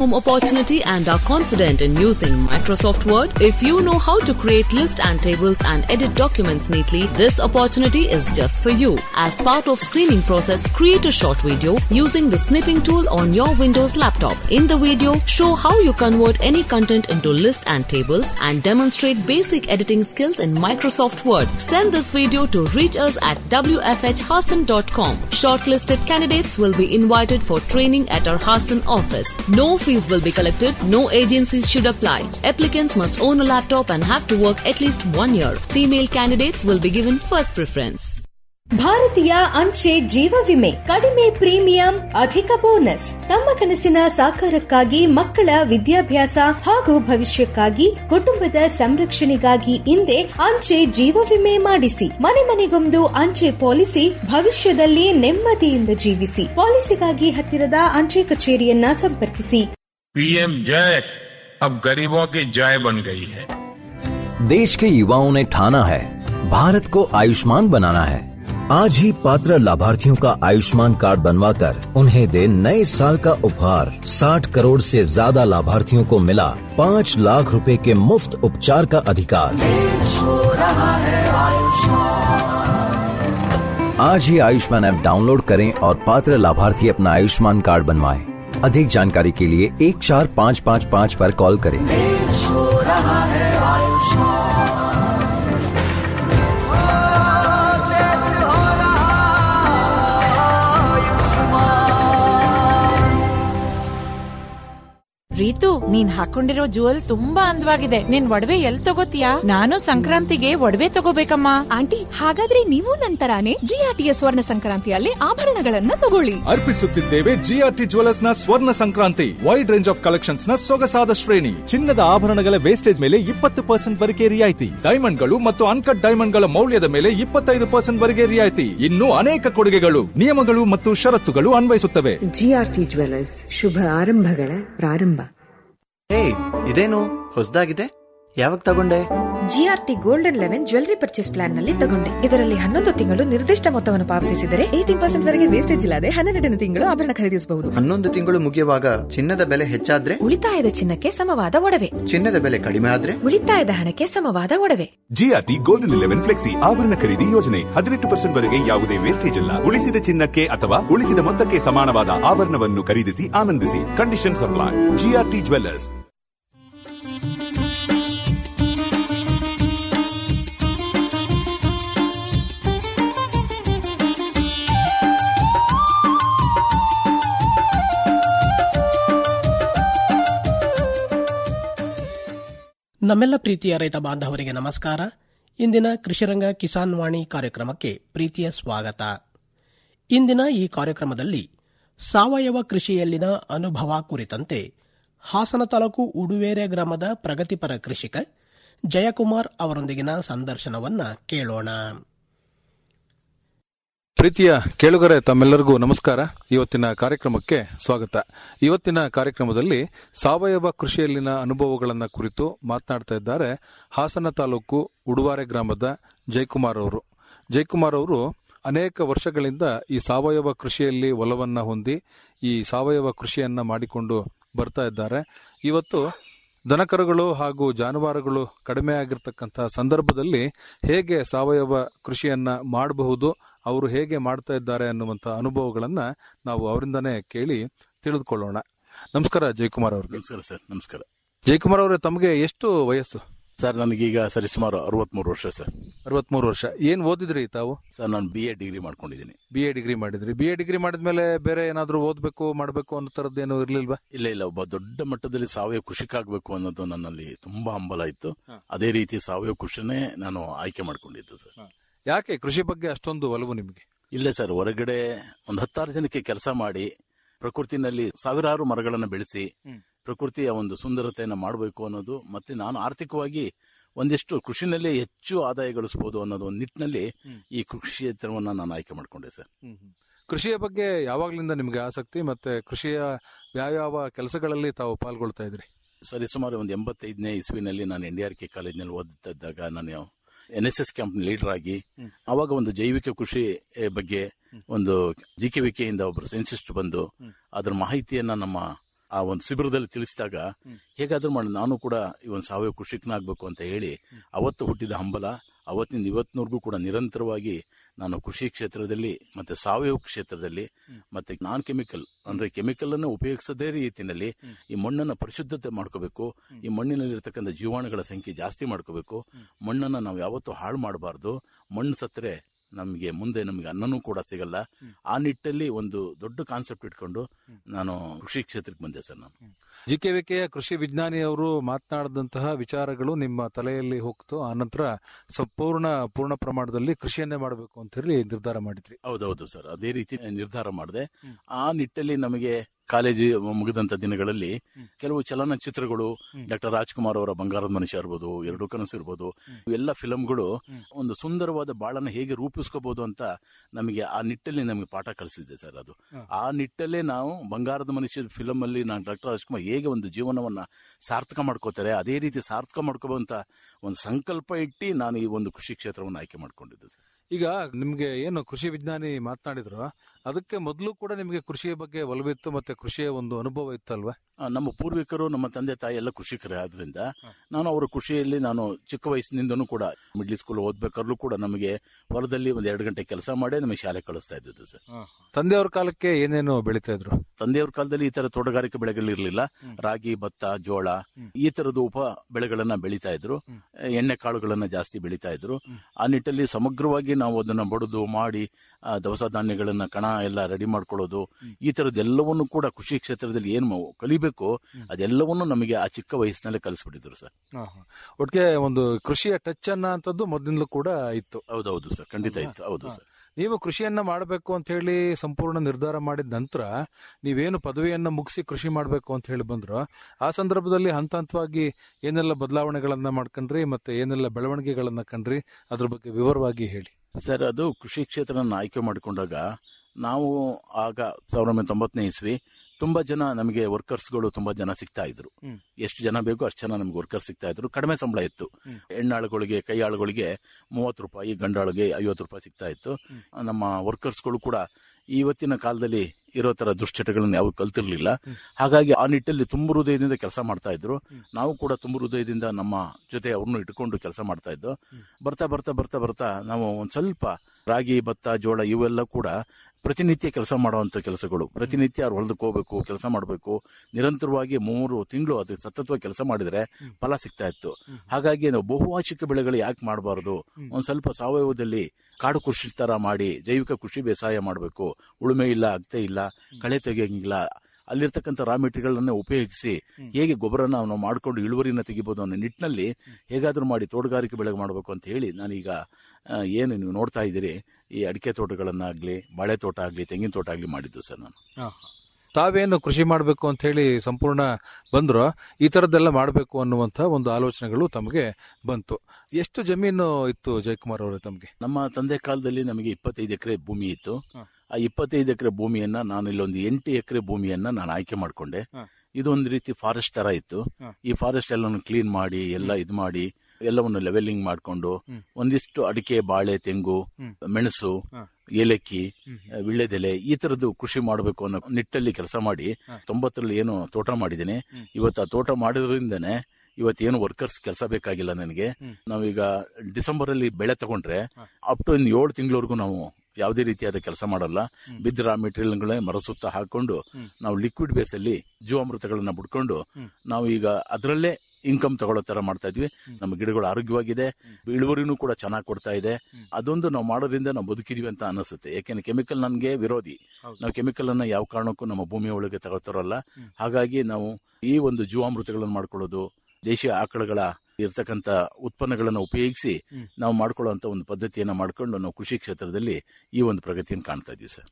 home opportunity and are confident in using Microsoft Word? If you know how to create lists and tables and edit documents neatly, this opportunity is just for you. As part of screening process, create a short video using the snipping tool on your Windows laptop. In the video, show how you convert any content into lists and tables and demonstrate basic editing skills in Microsoft Word. Send this video to reach us at wfhhasan.com. Shortlisted candidates will be invited for training at our Hassan office. No fees will be collected. No agencies should apply. Applicants must own a laptop and have to work at least one year. Female candidates will be given first preference. ಭಾರತೀಯ ಅಂಚೆ ಜೀವ ವಿಮೆ ಕಡಿಮೆ premium ಅಧಿಕ bonus ತಮ್ಮ ಕನಸಿನ ಸಾಕಾರಕ್ಕಾಗಿ ಮಕ್ಕಳ ವಿದ್ಯಾಭ್ಯಾಸ ಹಾಗೂ ಭವಿಷ್ಯಕ್ಕಾಗಿ ಕುಟುಂಬದ ಸಂರಕ್ಷಣೆಗಾಗಿ ಹಿಂದೆ ಅಂಚೆ ಜೀವ ವಿಮೆ ಮಾಡಿಸಿ ಮನೆ ಮನೆಗೊಂದು ಅಂಚೆ ಪಾಲಿಸಿ ಭವಿಷ್ಯದಲ್ಲಿ ನೆಮ್ಮದಿಯಿಂದ ಜೀವಿಸಿ ಪಾಲಿಸಿಗಾಗಿ ಹತ್ತಿರದ ಅಂಚೆ ಕಚೇರಿಯನ್ನ ಸಂಪರ್ಕಿಸಿ पीएम जय अब गरीबों की जय बन गई है देश के युवाओं ने ठाना है भारत को आयुष्मान बनाना है आज ही पात्र लाभार्थियों का आयुष्मान कार्ड बनवाकर उन्हें दे नए साल का उपहार 60 करोड़ से ज्यादा लाभार्थियों को मिला 5 लाख रुपए के मुफ्त उपचार का अधिकार आज ही आयुष्मान ऐप डाउनलोड करें और पात्र लाभार्थी अपना आयुष्मान कार्ड बनवाएं। अधिक जानकारी के लिए एक चार पाँच पाँच पाँच पर कॉल करें ರೀತು ನೀನ್ ಹಾಕೊಂಡಿರೋ ಜುವೆಲ್ ತುಂಬಾ ಅಂದವಾಗಿದೆ ನಿನ್ ಒಡವೆ ಎಲ್ ತಗೋತೀಯಾ ನಾನು ಸಂಕ್ರಾಂತಿಗೆ ಒಡವೆ ತಗೋಬೇಕಮ್ಮ ಆಂಟಿ ಹಾಗಾದ್ರೆ ನೀವು ನಂತರಾನೆ ಜಿಆರ್ಟಿಯ ಸ್ವರ್ಣ ಸಂಕ್ರಾಂತಿಯಲ್ಲಿ ಆಭರಣಗಳನ್ನ ತಗೊಳ್ಳಿ ಅರ್ಪಿಸುತ್ತಿದ್ದೇವೆ ಜಿಆರ್ಟಿ ಜುವೆಲರ್ಸ್ ನ Swarna Sankranti wide range of collections ನ ಸೊಗಸಾದ ಶ್ರೇಣಿ ಚಿನ್ನದ ಆಭರಣಗಳ ವೇಸ್ಟೇಜ್ ಮೇಲೆ ಇಪ್ಪತ್ತು ಪರ್ಸೆಂಟ್ ವರೆಗೆ ರಿಯಾಯಿತಿ ಡೈಮಂಡ್ಗಳು ಮತ್ತು ಅನ್ಕಟ್ ಡೈಮಂಡ್ಗಳ ಮೌಲ್ಯದ ಮೇಲೆ ಇಪ್ಪತ್ತೈದು ಪರ್ಸೆಂಟ್ ವರೆಗೆ ರಿಯಾಯಿತಿ ಇನ್ನೂ ಅನೇಕ ಕೊಡುಗೆಗಳು ನಿಯಮಗಳು ಮತ್ತು ಷರತ್ತುಗಳು ಅನ್ವಯಿಸುತ್ತವೆ ಜಿಆರ್ಟಿ ಜ್ಯುವೆಲರ್ಸ್ ಶುಭ ಆರಂಭಗಳ ಪ್ರಾರಂಭ ಹೇ ಇದೇನು ಹೊಸದಾಗಿದೆ ಯಾವಾಗ ತಗೊಂಡೆ GRT golden eleven jewellery purchase plan ನಲ್ಲಿ ತಗೊಂಡೆ ಇದರಲ್ಲಿ ಹನ್ನೊಂದು ತಿಂಗಳು ನಿರ್ದಿಷ್ಟ ಮೊತ್ತವನ್ನು ಪಾವತಿಸಿದರೆ ಏಟೀನ್ ಪರ್ಸೆಂಟ್ ವರೆಗೆ ವೇಸ್ಟೇಜ್ ಇಲ್ಲದೆ ಹನ್ನೆರಡನೇ ತಿಂಗಳು ಆಭರಣ ಖರೀದಿಸಬಹುದು ಹನ್ನೊಂದು ತಿಂಗಳು ಮುಗಿಯುವಾಗ ಚಿನ್ನದ ಬೆಲೆ ಹೆಚ್ಚಾದ್ರೆ ಉಳಿತಾಯದ ಚಿನ್ನಕ್ಕೆ ಸಮವಾದ ಒಡವೆ ಚಿನ್ನದ ಬೆಲೆ ಕಡಿಮೆ ಆದ್ರೆ ಉಳಿತಾಯದ ಹಣಕ್ಕೆ ಸಮವಾದ ಒಡವೆ ಜಿಆರ್ಟಿ ಗೋಲ್ಡನ್ ಇಲೆವೆನ್ ಫ್ಲೆಕ್ಸಿ ಆಭರಣ ಖರೀದಿ ಯೋಜನೆ ಹದಿನೆಂಟು ಪರ್ಸೆಂಟ್ ವರೆಗೆ ಯಾವುದೇ ವೇಸ್ಟೇಜ್ ಇಲ್ಲ ಉಳಿಸಿದ ಚಿನ್ನಕ್ಕೆ ಅಥವಾ ಉಳಿಸಿದ ಮೊತ್ತಕ್ಕೆ ಸಮಾನವಾದ ಆಭರಣವನ್ನು ಖರೀದಿಸಿ ಆನಂದಿಸಿ ಕಂಡೀಷನ್ ಸಪ್ಲೈ ಜಿಆರ್ಟಿ ಜ್ವೆಲ್ಲರ್ಸ್ ನಮ್ಮೆಲ್ಲ ಪ್ರೀತಿಯ ರೈತ ಬಾಂಧವರಿಗೆ ನಮಸ್ಕಾರ ಇಂದಿನ ಕೃಷಿರಂಗ ಕಿಸಾನ್ ವಾಣಿ ಕಾರ್ಯಕ್ರಮಕ್ಕೆ ಪ್ರೀತಿಯ ಸ್ವಾಗತ ಇಂದಿನ ಈ ಕಾರ್ಯಕ್ರಮದಲ್ಲಿ ಸಾವಯವ ಕೃಷಿಯಲ್ಲಿನ ಅನುಭವ ಕುರಿತಂತೆ ಹಾಸನ ತಾಲೂಕು ಉಡುವೇರೆ ಗ್ರಾಮದ ಪ್ರಗತಿಪರ ಕೃಷಿಕ ಜಯಕುಮಾರ್ ಅವರೊಂದಿಗಿನ ಸಂದರ್ಶನವನ್ನ ಕೇಳೋಣ ಪ್ರೀತಿಯ ಕೇಳುಗರೆ ತಮ್ಮೆಲ್ಲರಿಗೂ ನಮಸ್ಕಾರ ಇವತ್ತಿನ ಕಾರ್ಯಕ್ರಮಕ್ಕೆ ಸ್ವಾಗತ ಇವತ್ತಿನ ಕಾರ್ಯಕ್ರಮದಲ್ಲಿ ಸಾವಯವ ಕೃಷಿಯಲ್ಲಿನ ಅನುಭವಗಳನ್ನು ಕುರಿತು ಮಾತನಾಡ್ತಾ ಇದ್ದಾರೆ ಹಾಸನ ತಾಲೂಕು ಉಡುವಾರೆ ಗ್ರಾಮದ ಜಯಕುಮಾರ್ ಅವರು ಜಯಕುಮಾರ್ ಅವರು ಅನೇಕ ವರ್ಷಗಳಿಂದ ಈ ಸಾವಯವ ಕೃಷಿಯಲ್ಲಿ ಒಲವನ್ನ ಹೊಂದಿ ಈ ಸಾವಯವ ಕೃಷಿಯನ್ನ ಮಾಡಿಕೊಂಡು ಬರ್ತಾ ಇದ್ದಾರೆ ಇವತ್ತು ದನಕರುಗಳು ಹಾಗೂ ಜಾನುವಾರುಗಳು ಕಡಿಮೆ ಆಗಿರ್ತಕ್ಕಂತಹ ಸಂದರ್ಭದಲ್ಲಿ ಹೇಗೆ ಸಾವಯವ ಕೃಷಿಯನ್ನ ಮಾಡಬಹುದು ಅವರು ಹೇಗೆ ಮಾಡ್ತಾ ಇದ್ದಾರೆ ಅನ್ನುವಂಥ ಅನುಭವಗಳನ್ನ ನಾವು ಅವರಿಂದನೇ ಕೇಳಿ ತಿಳಿದುಕೊಳ್ಳೋಣ ನಮಸ್ಕಾರ ಜಯಕುಮಾರ್ ಅವ್ರಿಗೆ ನಮಸ್ಕಾರ ಸರ್ ನಮಸ್ಕಾರ ಜಯಕುಮಾರ್ ಅವರೇ ತಮಗೆ ಎಷ್ಟು ವಯಸ್ಸು ಸರ್ ನನಗೀಗ ಸರಿಸುಮಾರು ಅರವತ್ಮೂರು ವರ್ಷ ಸರ್ ಅರವತ್ಮೂರು ವರ್ಷ ಏನ್ ಓದಿದ್ರಿ ತಾವು ಸರ್ ನಾನು ಬಿ ಎ ಡಿಗ್ರಿ ಮಾಡ್ಕೊಂಡಿದ್ದೀನಿ ಬಿ ಎ ಡಿಗ್ರಿ ಮಾಡಿದ್ರಿ ಬಿ ಎ ಡಿಗ್ರಿ ಮಾಡಿದ್ಮೇಲೆ ಬೇರೆ ಏನಾದ್ರೂ ಓದ್ಬೇಕು ಮಾಡಬೇಕು ಅನ್ನೋ ತರದ್ದು ಏನು ಇರ್ಲಿಲ್ವಾ ಇಲ್ಲ ಇಲ್ಲ ಒಬ್ಬ ದೊಡ್ಡ ಮಟ್ಟದಲ್ಲಿ ಸಾವಯವ ಕೃಷಿಕಾಗಬೇಕು ಅನ್ನೋದು ನನ್ನಲ್ಲಿ ತುಂಬಾ ಹಂಬಲ ಇತ್ತು ಅದೇ ರೀತಿ ಸಾವಯವ ಕೃಷಿನೇ ನಾನು ಆಯ್ಕೆ ಮಾಡ್ಕೊಂಡಿದ್ದು ಸರ್ ಯಾಕೆ ಕೃಷಿ ಬಗ್ಗೆ ಅಷ್ಟೊಂದು ಒಲವು ನಿಮಗೆ ಇಲ್ಲ ಸರ್ ಹೊರಗಡೆ ಒಂದು ಹತ್ತಾರು ಜನಕ್ಕೆ ಕೆಲಸ ಮಾಡಿ ಪ್ರಕೃತಿನಲ್ಲಿ ಸಾವಿರಾರು ಮರಗಳನ್ನು ಬೆಳೆಸಿ ಪ್ರಕೃತಿಯ ಒಂದು ಸುಂದರತೆಯನ್ನು ಮಾಡಬೇಕು ಅನ್ನೋದು ಮತ್ತೆ ನಾನು ಆರ್ಥಿಕವಾಗಿ ಒಂದಿಷ್ಟು ಕೃಷಿನಲ್ಲೇ ಹೆಚ್ಚು ಆದಾಯ ಗಳಿಸಬಹುದು ಅನ್ನೋದು ಒಂದು ನಿಟ್ಟಿನಲ್ಲಿ ಈ ಕೃಷಿ ಕ್ಷೇತ್ರವನ್ನ ನಾನು ಆಯ್ಕೆ ಮಾಡ್ಕೊಂಡೆ ಸರ್ ಕೃಷಿಯ ಬಗ್ಗೆ ಯಾವಾಗ್ಲಿಂದ ನಿಮಗೆ ಆಸಕ್ತಿ ಮತ್ತೆ ಕೃಷಿಯ ಯಾವ್ಯಾವ ಕೆಲಸಗಳಲ್ಲಿ ತಾವು ಪಾಲ್ಗೊಳ್ತಾ ಇದ್ರಿ ಸರಿ ಸುಮಾರು ಒಂದು ಎಂಬತ್ತೈದನೇ ಇಸ್ವಿನಲ್ಲಿ ನಾನು ಎನ್ ಡಿ ಆರ್ ಕೆ ಕಾಲೇಜ್ನಲ್ಲಿ ಓದುತ್ತಾ ಇದ್ದಾಗ ನಾನು N S S camp leader ಆಗಿ ಅವಾಗ ಒಂದು ಜೈವಿಕ ಕೃಷಿ ಬಗ್ಗೆ ಒಂದು ಜಿಕೆವಿಕೆಯಿಂದ ಒಬ್ಬರು ಸೈನ್ಸಿಸ್ಟ್ ಬಂದು ಅದರ ಮಾಹಿತಿಯನ್ನ ನಮ್ಮ ಆ ಒಂದು ಶಿಬಿರದಲ್ಲಿ ತಿಳಿಸಿದಾಗ ಹೇಗಾದ್ರೂ ಮಾಡಿ ನಾನು ಕೂಡ ಈ ಒಂದು ಸಾವಯವ ಕೃಷಿಕನಾಗಬೇಕು ಅಂತ ಹೇಳಿ ಅವತ್ತು ಹುಟ್ಟಿದ ಹಂಬಲ ಅವತ್ತಿಂದ ಇವತ್ತಿನವರೆಗೂ ಕೂಡ ನಿರಂತರವಾಗಿ ನಾನು ಕೃಷಿ ಕ್ಷೇತ್ರದಲ್ಲಿ ಮತ್ತೆ ಸಾವಯವ ಕ್ಷೇತ್ರದಲ್ಲಿ ಮತ್ತೆ ನಾನ್ ಕೆಮಿಕಲ್ ಅಂದ್ರೆ ಕೆಮಿಕಲ್ ಅನ್ನು ಉಪಯೋಗಿಸದೇ ರೀತಿಯಲ್ಲಿ ಈ ಮಣ್ಣನ್ನ ಪರಿಶುದ್ಧತೆ ಮಾಡ್ಕೋಬೇಕು ಈ ಮಣ್ಣಿನಲ್ಲಿರ್ತಕ್ಕಂಥ ಜೀವಾಣುಗಳ ಸಂಖ್ಯೆ ಜಾಸ್ತಿ ಮಾಡ್ಕೋಬೇಕು ಮಣ್ಣನ್ನ ನಾವು ಯಾವತ್ತೂ ಹಾಳು ಮಾಡಬಾರ್ದು ಮಣ್ಣು ಸತ್ತರೆ ನಮಗೆ ಮುಂದೆ ನಮಗೆ ಅನ್ನನೂ ಕೂಡ ಸಿಗಲ್ಲ ಆ ನಿಟ್ಟಲ್ಲಿ ಒಂದು ದೊಡ್ಡ ಕಾನ್ಸೆಪ್ಟ್ ಇಟ್ಕೊಂಡು ನಾನು ಕೃಷಿ ಕ್ಷೇತ್ರಕ್ಕೆ ಬಂದೆ ಸರ್ ನಾನು ಜಿಕೆವಿಕೆಯ ಕೃಷಿ ವಿಜ್ಞಾನಿಯವರು ಮಾತನಾಡಿದಂತಹ ವಿಚಾರಗಳು ನಿಮ್ಮ ತಲೆಯಲ್ಲಿ ಹೋಗ್ತು ಆನಂತರ ಸಂಪೂರ್ಣ ಪೂರ್ಣ ಪ್ರಮಾಣದಲ್ಲಿ ಕೃಷಿಯನ್ನೇ ಮಾಡಬೇಕು ಅಂತ ಹೇಳಿ ನಿರ್ಧಾರ ಮಾಡಿದ್ರಿ ಹೌದೌದು ಸರ್ ಅದೇ ರೀತಿ ನಿರ್ಧಾರ ಮಾಡಿದೆ ಆ ನಿಟ್ಟಲ್ಲಿ ನಮಗೆ ಕಾಲೇಜು ಮುಗಿದಂತ ದಿನಗಳಲ್ಲಿ ಕೆಲವು ಚಲನಚಿತ್ರಗಳು ಡಾಕ್ಟರ್ ರಾಜ್ಕುಮಾರ್ ಅವರ ಬಂಗಾರದ ಮನುಷ್ಯ ಇರ್ಬೋದು ಎರಡು ಕನಸು ಇರ್ಬೋದು ಇವೆಲ್ಲ ಫಿಲಂಗಳು ಒಂದು ಸುಂದರವಾದ ಬಾಳನ್ನ ಹೇಗೆ ರೂಪಿಸ್ಕೋಬಹುದು ಅಂತ ನಮಗೆ ಆ ನಿಟ್ಟಲ್ಲಿ ನಮಗೆ ಪಾಠ ಕಲಿಸಿದೆ ಸರ್ ಅದು ಆ ನಿಟ್ಟಲ್ಲೇ ನಾವು ಬಂಗಾರದ ಮನುಷ್ಯ ಫಿಲಂ ಅಲ್ಲಿ ನಾನು ಡಾಕ್ಟರ್ ರಾಜ್ಕುಮಾರ್ ಹೇಗೆ ಒಂದು ಜೀವನವನ್ನ ಸಾರ್ಥಕ ಮಾಡ್ಕೋತಾರೆ ಅದೇ ರೀತಿ ಸಾರ್ಥಕ ಮಾಡ್ಕೋಬಂತ ಒಂದು ಸಂಕಲ್ಪ ಇಟ್ಟು ನಾನು ಈ ಒಂದು ಕೃಷಿ ಕ್ಷೇತ್ರವನ್ನು ಆಯ್ಕೆ ಮಾಡ್ಕೊಂಡಿದ್ದೆ ಸರ್ ಈಗ ನಿಮ್ಗೆ ಏನು ಕೃಷಿ ವಿಜ್ಞಾನಿ ಮಾತನಾಡಿದ್ರು ಅದಕ್ಕೆ ಮೊದಲು ಕೂಡ ನಿಮಗೆ ಕೃಷಿಯ ಬಗ್ಗೆ ಒಲವಿತ್ತು ಮತ್ತೆ ಕೃಷಿಯ ಒಂದು ಅನುಭವ ಇತ್ತಲ್ವಾ ಆ, ನಮ್ಮ ಪೂರ್ವಿಕರು ನಮ್ಮ ತಂದೆ ತಾಯಿ ಎಲ್ಲ ಕೃಷಿಕರೇ ಆದ್ರಿಂದ ನಾನು ಅವರ ಕೃಷಿಯಲ್ಲಿ ನಾನು ಚಿಕ್ಕ ವಯಸ್ಸಿನಿಂದನೂ ಕೂಡ ಮಿಡ್ಲ್ ಸ್ಕೂಲ್ ಓದ್ಬೇಕಾದ್ರೂ ಕೂಡ ನಮಗೆ ಹೊಲದಲ್ಲಿ ಒಂದ್ ಎರಡು ಗಂಟೆ ಕೆಲಸ ಮಾಡೇ ನಮಗೆ ಶಾಲೆ ಕಳಿಸ್ತಾ ಇದ್ದದ್ದು ಸರ್ ತಂದೆಯವ್ರ ಕಾಲಕ್ಕೆ ಏನೇನು ಬೆಳಿತಾ ಇದ್ರು ತಂದೆಯವ್ರ ಕಾಲದಲ್ಲಿ ಈ ತರ ತೋಟಗಾರಿಕೆ ಬೆಳೆಗಳಿರ್ಲಿಲ್ಲ ರಾಗಿ ಭತ್ತ ಜೋಳ ಈ ತರದ ಉಪ ಬೆಳೆಗಳನ್ನ ಬೆಳೀತಾ ಇದ್ರು ಎಣ್ಣೆ ಕಾಳುಗಳನ್ನ ಜಾಸ್ತಿ ಬೆಳೀತಾ ಇದ್ರು ಆ ನಿಟ್ಟಲ್ಲಿ ಸಮಗ್ರವಾಗಿ ನಾವು ಅದನ್ನ ಬಡಿದು ಮಾಡಿ ಆ, ದವಸ ಧಾನ್ಯಗಳನ್ನ ಕಣ ಎಲ್ಲ ರೆಡಿ ಮಾಡ್ಕೊಳ್ಳೋದು ಈ ತರದ್ದೆಲ್ಲವನ್ನು ಕೂಡ ಕೃಷಿ ಕ್ಷೇತ್ರದಲ್ಲಿ ಏನ್ ನಾವು ಕಲಿಬೇಕು ಅದೆಲ್ಲವನ್ನು ನಮಗೆ ಆ ಚಿಕ್ಕ ವಯಸ್ಸಿನಲ್ಲೇ ಕಲಿಸ್ಬಿಟ್ಟಿದ್ರು ಸರ್ ಒಟ್ಟಿಗೆ ಒಂದು ಕೃಷಿಯ ಟಚ್ ಅನ್ನ ಅಂತದ್ದು ಮೊದಲಿಂದಲೂ ಕೂಡ ಇತ್ತು ಹೌದೌದು ಸರ್ ಖಂಡಿತ ಇತ್ತು ಹೌದು ಸರ್ ನೀವು ಕೃಷಿಯನ್ನ ಮಾಡಬೇಕು ಅಂತ ಹೇಳಿ ಸಂಪೂರ್ಣ ನಿರ್ಧಾರ ಮಾಡಿದ ನಂತರ ನೀವೇನು ಪದವಿಯನ್ನ ಮುಗಿಸಿ ಕೃಷಿ ಮಾಡಬೇಕು ಅಂತ ಹೇಳಿ ಬಂದ್ರು ಆ ಸಂದರ್ಭದಲ್ಲಿ ಹಂತ ಹಂತವಾಗಿ ಏನೆಲ್ಲ ಬದಲಾವಣೆಗಳನ್ನ ಮಾಡ್ಕೊಂಡ್ರಿ ಮತ್ತೆ ಏನೆಲ್ಲ ಬೆಳವಣಿಗೆಗಳನ್ನ ಕಂಡ್ರಿ ಅದ್ರ ಬಗ್ಗೆ ವಿವರವಾಗಿ ಹೇಳಿ ಸರ್ ಅದು ಕೃಷಿ ಕ್ಷೇತ್ರನ ಆಯ್ಕೆ ಮಾಡಿಕೊಂಡಾಗ ನಾವು ಆಗ ಸಾವಿರದ ಒಂಬೈನೂರ ತೊಂಬತ್ತನೇ ಇಸ್ವಿ ತುಂಬಾ ಜನ ನಮಗೆ ವರ್ಕರ್ಸ್ಗಳು ತುಂಬಾ ಜನ ಸಿಗ್ತಾ ಇದ್ರು ಎಷ್ಟು ಜನ ಬೇಕೋ ಅಷ್ಟು ಜನ ನಮ್ಗೆ ವರ್ಕರ್ ಸಿಗ್ತಾ ಇದ್ರು ಕಡಿಮೆ ಸಂಬಳ ಇತ್ತು ಹೆಣ್ಣಾಳುಗಳಿಗೆ ಕೈಯಾಳುಗಳಿಗೆ ಮೂವತ್ತು ರೂಪಾಯಿ ಗಂಡಾಳಿಗೆ ಐವತ್ತು ರೂಪಾಯಿ ಸಿಗ್ತಾ ಇತ್ತು ನಮ್ಮ ವರ್ಕರ್ಸ್ಗಳು ಕೂಡ ಇವತ್ತಿನ ಕಾಲದಲ್ಲಿ ಇರೋ ತರ ದುಶ್ಚಟಗಳನ್ನ ಯಾವ ಕಲ್ತಿರ್ಲಿಲ್ಲ ಹಾಗಾಗಿ ಆ ನಿಟ್ಟಲ್ಲಿ ತುಂಬ ಹೃದಯದಿಂದ ಕೆಲಸ ಮಾಡ್ತಾ ಇದ್ರು ನಾವು ಕೂಡ ತುಂಬ ಹೃದಯದಿಂದ ನಮ್ಮ ಜೊತೆ ಅವ್ರನ್ನು ಇಟ್ಕೊಂಡು ಕೆಲಸ ಮಾಡ್ತಾ ಇದ್ದು ಬರ್ತಾ ಬರ್ತಾ ಬರ್ತಾ ಬರ್ತಾ ನಾವು ಒಂದ್ ಸ್ವಲ್ಪ ರಾಗಿ ಭತ್ತ ಜೋಳ ಇವೆಲ್ಲ ಕೂಡ ಪ್ರತಿನಿತ್ಯ ಕೆಲಸ ಮಾಡುವಂತ ಕೆಲಸಗಳು ಪ್ರತಿನಿತ್ಯ ಅವ್ರು ಹೊಲದಕ್ಕೆ ಹೋಗ್ಬೇಕು ಕೆಲಸ ಮಾಡಬೇಕು ನಿರಂತರವಾಗಿ ಮೂರು ತಿಂಗಳು ಅದು ಸತತವಾಗಿ ಕೆಲಸ ಮಾಡಿದ್ರೆ ಫಲ ಸಿಗ್ತಾ ಇತ್ತು ಹಾಗಾಗಿ ನಾವು ಬಹುವಾರ್ಷಿಕ ಬೆಳೆಗಳು ಯಾಕೆ ಮಾಡಬಾರದು ಒಂದ್ ಸ್ವಲ್ಪ ಸಾವಯವದಲ್ಲಿ ಕಾಡು ಕೃಷಿ ತರ ಮಾಡಿ ಜೈವಿಕ ಕೃಷಿ ಬೇಸಾಯ ಮಾಡಬೇಕು ಉಳುಮೆ ಇಲ್ಲ ಅಗತ್ಯ ಇಲ್ಲ ಕಳೆ ತೆಗಿಯಂಗಿಲ್ಲ ಅಲ್ಲಿರ್ತಕ್ಕಂಥ ರಾ ಮೆಟೀರಿಯಲ್ಗಳನ್ನ ಉಪಯೋಗಿಸಿ ಹೇಗೆ ಗೊಬ್ಬರನ ನಾವು ಮಾಡ್ಕೊಂಡು ಇಳುವರಿನ ತೆಗಿಬಹುದು ಅನ್ನೋ ನಿಟ್ಟಿನಲ್ಲಿ ಹೇಗಾದ್ರೂ ಮಾಡಿ ತೋಟಗಾರಿಕೆ ಬೆಳೆ ಮಾಡಬೇಕು ಅಂತ ಹೇಳಿ ನಾನೀಗ ಆ, ಏನು ನೀವು ನೋಡ್ತಾ ಇದ್ದೀರಿ ಈ ಅಡಿಕೆ ತೋಟಗಳನ್ನಾಗ್ಲಿ ಬಾಳೆ ತೋಟ ಆಗ್ಲಿ ತೆಂಗಿನ ತೋಟ ಆಗ್ಲಿ ಮಾಡಿದ್ದು ಸರ್ ನಾನು ತಾವೇನು ಕೃಷಿ ಮಾಡಬೇಕು ಅಂತ ಹೇಳಿ ಸಂಪೂರ್ಣ ಬಂದ್ರು ಈ ತರದ್ದೆಲ್ಲ ಮಾಡಬೇಕು ಅನ್ನುವಂತ ಒಂದು ಆಲೋಚನೆಗಳು ತಮಗೆ ಬಂತು ಎಷ್ಟು ಜಮೀನು ಇತ್ತು ಜಯಕುಮಾರ್ ಅವರೇ ತಮಗೆ ನಮ್ಮ ತಂದೆ ಕಾಲದಲ್ಲಿ ನಮಗೆ ಇಪ್ಪತ್ತೈದು ಎಕರೆ ಭೂಮಿ ಇತ್ತು ಆ ಇಪ್ಪತ್ತೈದು ಎಕರೆ ಭೂಮಿಯನ್ನ ನಾನು ಇಲ್ಲೊಂದು ಎಂಟು ಎಕರೆ ಭೂಮಿಯನ್ನ ನಾನು ಆಯ್ಕೆ ಮಾಡ್ಕೊಂಡೆ ಇದೊಂದು ರೀತಿ ಫಾರೆಸ್ಟ್ ತರ ಇತ್ತು ಈ ಫಾರೆಸ್ಟ್ ಎಲ್ಲವನ್ನು ಕ್ಲೀನ್ ಮಾಡಿ ಎಲ್ಲ ಇದು ಮಾಡಿ ಎಲ್ಲವನ್ನು ಲೆವೆಲಿಂಗ್ ಮಾಡ್ಕೊಂಡು ಒಂದಿಷ್ಟು ಅಡಿಕೆ ಬಾಳೆ ತೆಂಗು ಮೆಣಸು ಏಲಕ್ಕಿ ವಿಳ್ಳೆದೆಲೆ ಈ ತರದ್ದು ಕೃಷಿ ಮಾಡಬೇಕು ಅನ್ನೋ ನಿಟ್ಟಲ್ಲಿ ಕೆಲಸ ಮಾಡಿ ತೊಂಬತ್ತರಲ್ಲಿ ಏನು ತೋಟ ಮಾಡಿದ್ದೇನೆ ಇವತ್ತು ಆ ತೋಟ ಮಾಡಿದ್ರಿಂದನೇ ಇವತ್ತೇನು ವರ್ಕರ್ಸ್ ಕೆಲಸ ಬೇಕಾಗಿಲ್ಲ ನನಗೆ ನಾವೀಗ ಡಿಸೆಂಬರ್ ಅಲ್ಲಿ ಬೆಳೆ ತಗೊಂಡ್ರೆ ಅಪ್ ಟು ಇನ್ನು ಏಳು ತಿಂಗಳವರೆಗೂ ನಾವು ಯಾವುದೇ ರೀತಿಯಾದ ಕೆಲಸ ಮಾಡಲ್ಲ ಬಿದ್ದ ರಾ ಮೆಟೀರಿಯಲ್ಗಳೇ ಮರ ಸುತ್ತ ಹಾಕೊಂಡು ನಾವು ಲಿಕ್ವಿಡ್ ಬೇಸ್ ಅಲ್ಲಿ ಜೀವಾಮೃತಗಳನ್ನ ಬಿಡ್ಕೊಂಡು ನಾವು ಈಗ ಅದರಲ್ಲೇ ಇನ್ಕಮ್ ತಗೊಳ್ಳೋ ತರ ಮಾಡ್ತಾ ಇದ್ವಿ ನಮ್ಮ ಗಿಡಗಳು ಆರೋಗ್ಯವಾಗಿದೆ ಇಳುವರಿನೂ ಕೂಡ ಚೆನ್ನಾಗಿ ಕೊಡ್ತಾ ಇದೆ ಅದೊಂದು ನಾವು ಮಾಡೋದ್ರಿಂದ ನಾವು ಬದುಕಿದೀವಿ ಅಂತ ಅನಿಸುತ್ತೆ ಯಾಕೆಂದ್ರೆ ಕೆಮಿಕಲ್ ನನ್ಗೆ ವಿರೋಧಿ ನಾವು ಕೆಮಿಕಲ್ ಅನ್ನ ಯಾವ ಕಾರಣಕ್ಕೂ ನಮ್ಮ ಭೂಮಿಯ ಒಳಗೆ ತಗೊಳ್ತಾರಲ್ಲ ಹಾಗಾಗಿ ನಾವು ಈ ಒಂದು ಜೀವಾಮೃತಗಳನ್ನು ಮಾಡ್ಕೊಳ್ಳೋದು ದೇಶೀಯ ಆಕಳುಗಳ ಇರ್ತಕ್ಕಂಥ ಉತ್ಪನ್ನಗಳನ್ನು ಉಪಯೋಗಿಸಿ ನಾವು ಮಾಡ್ಕೊಳ್ಳುವಂತ ಒಂದು ಪದ್ಧತಿಯನ್ನ ಮಾಡ್ಕೊಂಡು ನಾವು ಕೃಷಿ ಕ್ಷೇತ್ರದಲ್ಲಿ ಈ ಒಂದು ಪ್ರಗತಿಯನ್ನು ಕಾಣ್ತಾ ಇದೀವಿ ಸರ್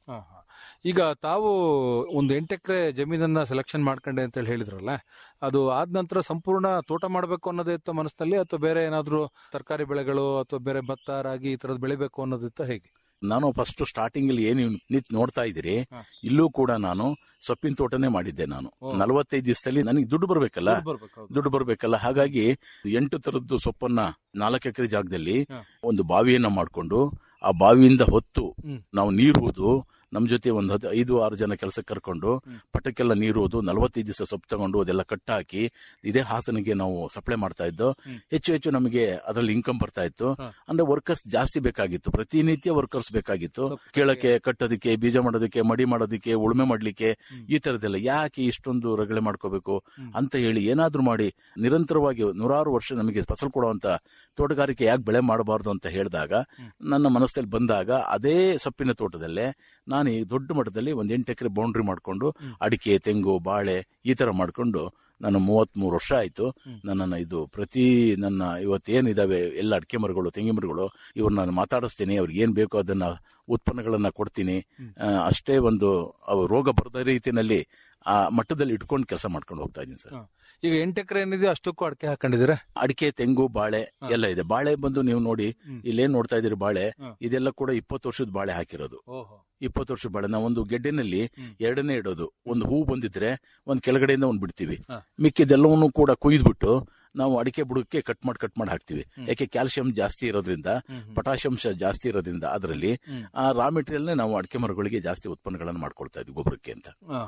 ಈಗ ತಾವು ಒಂದು ಎಂಟು ಎಕರೆ ಜಮೀನನ್ನ ಸೆಲೆಕ್ಷನ್ ಮಾಡ್ಕೊಂಡೆ ಅಂತ ಹೇಳಿ ಹೇಳಿದ್ರಲ್ಲ ಅದು ಆದ ನಂತರ ಸಂಪೂರ್ಣ ತೋಟ ಮಾಡಬೇಕು ಅನ್ನೋದೇ ಇತ್ತ ಮನಸ್ಸಿನಲ್ಲಿ ಅಥವಾ ಬೇರೆ ಏನಾದ್ರೂ ತರಕಾರಿ ಬೆಳೆಗಳು ಅಥವಾ ಬೇರೆ ಭತ್ತ ರಾಗಿ ಈ ತರದ್ ಬೆಳಿಬೇಕು ಅನ್ನೋದಿತ್ತ ಹೇಗೆ ನಾನು ಫಸ್ಟ್ ಸ್ಟಾರ್ಟಿಂಗ್ ಅಲ್ಲಿ ಏನು ನಿಂತ್ ನೋಡ್ತಾ ಇದ್ದೀರಿ ಇಲ್ಲೂ ಕೂಡ ನಾನು ಸೊಪ್ಪಿನ ತೋಟನೇ ಮಾಡಿದ್ದೆ ನಾನು ನಲವತ್ತೈದು ದಿವಸದಲ್ಲಿ ನನಗೆ ದುಡ್ಡು ಬರ್ಬೇಕಲ್ಲ ದುಡ್ಡು ಬರ್ಬೇಕಲ್ಲ ಹಾಗಾಗಿ ಎಂಟು ತರದ್ದು ಸೊಪ್ಪನ್ನ ನಾಲ್ಕು ಎಕರೆ ಜಾಗದಲ್ಲಿ ಒಂದು ಬಾವಿಯನ್ನ ಮಾಡ್ಕೊಂಡು ಆ ಬಾವಿಯಿಂದ ಹೊತ್ತು ನಾವು ನೀರು ಹೋದು ನಮ್ ಜೊತೆ ಒಂದು ಹದ್- ಐದು ಆರು ಜನ ಕೆಲಸಕ್ಕೆ ಕರ್ಕೊಂಡು ಪಟಕ್ಕೆಲ್ಲ ನೀರುವುದು ನಲವತ್ತೈದು ದಿವಸ ಸೊಪ್ಪು ತಗೊಂಡು ಅದೆಲ್ಲ ಕಟ್ ಹಾಕಿ ಇದೇ ಹಾಸನಿಗೆ ನಾವು ಸಪ್ಲೈ ಮಾಡ್ತಾ ಇದ್ದು ಹೆಚ್ಚು ಹೆಚ್ಚು ನಮಗೆ ಅದರಲ್ಲಿ ಇನ್ಕಮ್ ಬರ್ತಾ ಇತ್ತು ಅಂದ್ರೆ ವರ್ಕರ್ಸ್ ಜಾಸ್ತಿ ಬೇಕಾಗಿತ್ತು ಪ್ರತಿನಿತ್ಯ ವರ್ಕರ್ಸ್ ಬೇಕಾಗಿತ್ತು ಕೇಳಕ್ಕೆ ಕಟ್ಟೋದಕ್ಕೆ ಬೀಜ ಮಾಡೋದಕ್ಕೆ ಮಡಿ ಮಾಡೋದಕ್ಕೆ ಉಳುಮೆ ಮಾಡ್ಲಿಕ್ಕೆ ಈ ತರದೆಲ್ಲ ಯಾಕೆ ಇಷ್ಟೊಂದು ರಗಳೆ ಮಾಡ್ಕೋಬೇಕು ಅಂತ ಹೇಳಿ ಏನಾದ್ರೂ ಮಾಡಿ ನಿರಂತರವಾಗಿ ನೂರಾರು ವರ್ಷ ನಮಗೆ ಫಸಲು ಕೊಡುವಂತ ತೋಟಗಾರಿಕೆ ಯಾಕೆ ಬೆಳೆ ಮಾಡಬಾರ್ದು ಅಂತ ಹೇಳಿದಾಗ ನನ್ನ ಮನಸ್ಸಲ್ಲಿ ಬಂದಾಗ ಅದೇ ಸೊಪ್ಪಿನ ತೋಟದಲ್ಲೇ ನಾನು ಈ ದೊಡ್ಡ ಮಟ್ಟದಲ್ಲಿ ಒಂದ್ ಎಂಟು ಎಕರೆ ಬೌಂಡ್ರಿ ಮಾಡ್ಕೊಂಡು ಅಡಿಕೆ ತೆಂಗು ಬಾಳೆ ಈ ತರ ಮಾಡ್ಕೊಂಡು ನಾನು ಮೂವತ್ತ್ ಮೂರು ವರ್ಷ ಆಯ್ತು ನನ್ನನ್ನು ಇದು ಪ್ರತಿ ನನ್ನ ಇವತ್ತೇನಿದಾವೆ ಎಲ್ಲ ಅಡಿಕೆ ಮರಗಳು ತೆಂಗಿನ ಮರಗಳು ಇವ್ರನ್ನ ನಾನು ಮಾತಾಡಿಸ್ತೀನಿ ಅವ್ರಿಗೆ ಏನ್ ಬೇಕೋ ಅದನ್ನ ಉತ್ಪನ್ನಗಳನ್ನ ಕೊಡ್ತೀನಿ ಆ, ಅಷ್ಟೇ ಒಂದು ಅವು ರೋಗ ಬರದ ರೀತಿಯಲ್ಲಿ ಆ ಮಟ್ಟದಲ್ಲಿ ಇಟ್ಕೊಂಡು ಕೆಲಸ ಮಾಡ್ಕೊಂಡು ಹೋಗ್ತಾ ಇದ್ದೀನಿ ಸರ್ ಈಗ ಎಂಟು ಎಕರೆ ಏನಿದೆ ಅಷ್ಟಕ್ಕೂ ಅಡಿಕೆ ಹಾಕೊಂಡಿದ್ದೀರಾ ಅಡಿಕೆ ತೆಂಗು ಬಾಳೆ ಎಲ್ಲ ಇದೆ ಬಾಳೆ ಬಂದು ನೀವು ನೋಡಿ ಇಲ್ಲೇನ್ ನೋಡ್ತಾ ಇದೀರಿ ಬಾಳೆ ಇದೆಲ್ಲ ಕೂಡ ಇಪ್ಪತ್ತು ವರ್ಷದ ಬಾಳೆ ಹಾಕಿರೋದು ಇಪ್ಪತ್ತು ವರ್ಷ ಬಾಳೆ ನಾವು ಒಂದು ಗೆಡ್ಡೆನಲ್ಲಿ ಎರಡನೇ ಇಡೋದು ಒಂದು ಹೂ ಬಂದಿದ್ರೆ ಒಂದ್ ಕೆಳಗಡೆಯಿಂದ ಒಂದ್ ಬಿಡ್ತೀವಿ ಮಿಕ್ಕಿದೆಲ್ಲವನ್ನು ಕೂಡ ಕುಯ್ದ್ಬಿಟ್ಟು ನಾವು ಅಡಿಕೆ ಬುಡಕ್ಕೆ ಕಟ್ ಮಾಡಿ ಕಟ್ ಮಾಡಿ ಹಾಕ್ತಿವಿ ಯಾಕೆ ಕ್ಯಾಲ್ಸಿಯಂ ಜಾಸ್ತಿ ಇರೋದ್ರಿಂದ ಪೊಟ್ಯಾಷಿಯಂ ಜಾಸ್ತಿ ಇರೋದ್ರಿಂದ ಅದರಲ್ಲಿ ಆ ರಾ ಮೆಟೀರಿಯಲ್ ನಾವು ಅಡಿಕೆ ಮರಗಳಿಗೆ ಜಾಸ್ತಿ ಉತ್ಪನ್ನಗಳನ್ನು ಮಾಡ್ಕೊಳ್ತಾ ಇದ್ವಿ ಗೊಬ್ಬರಕ್ಕೆ ಅಂತ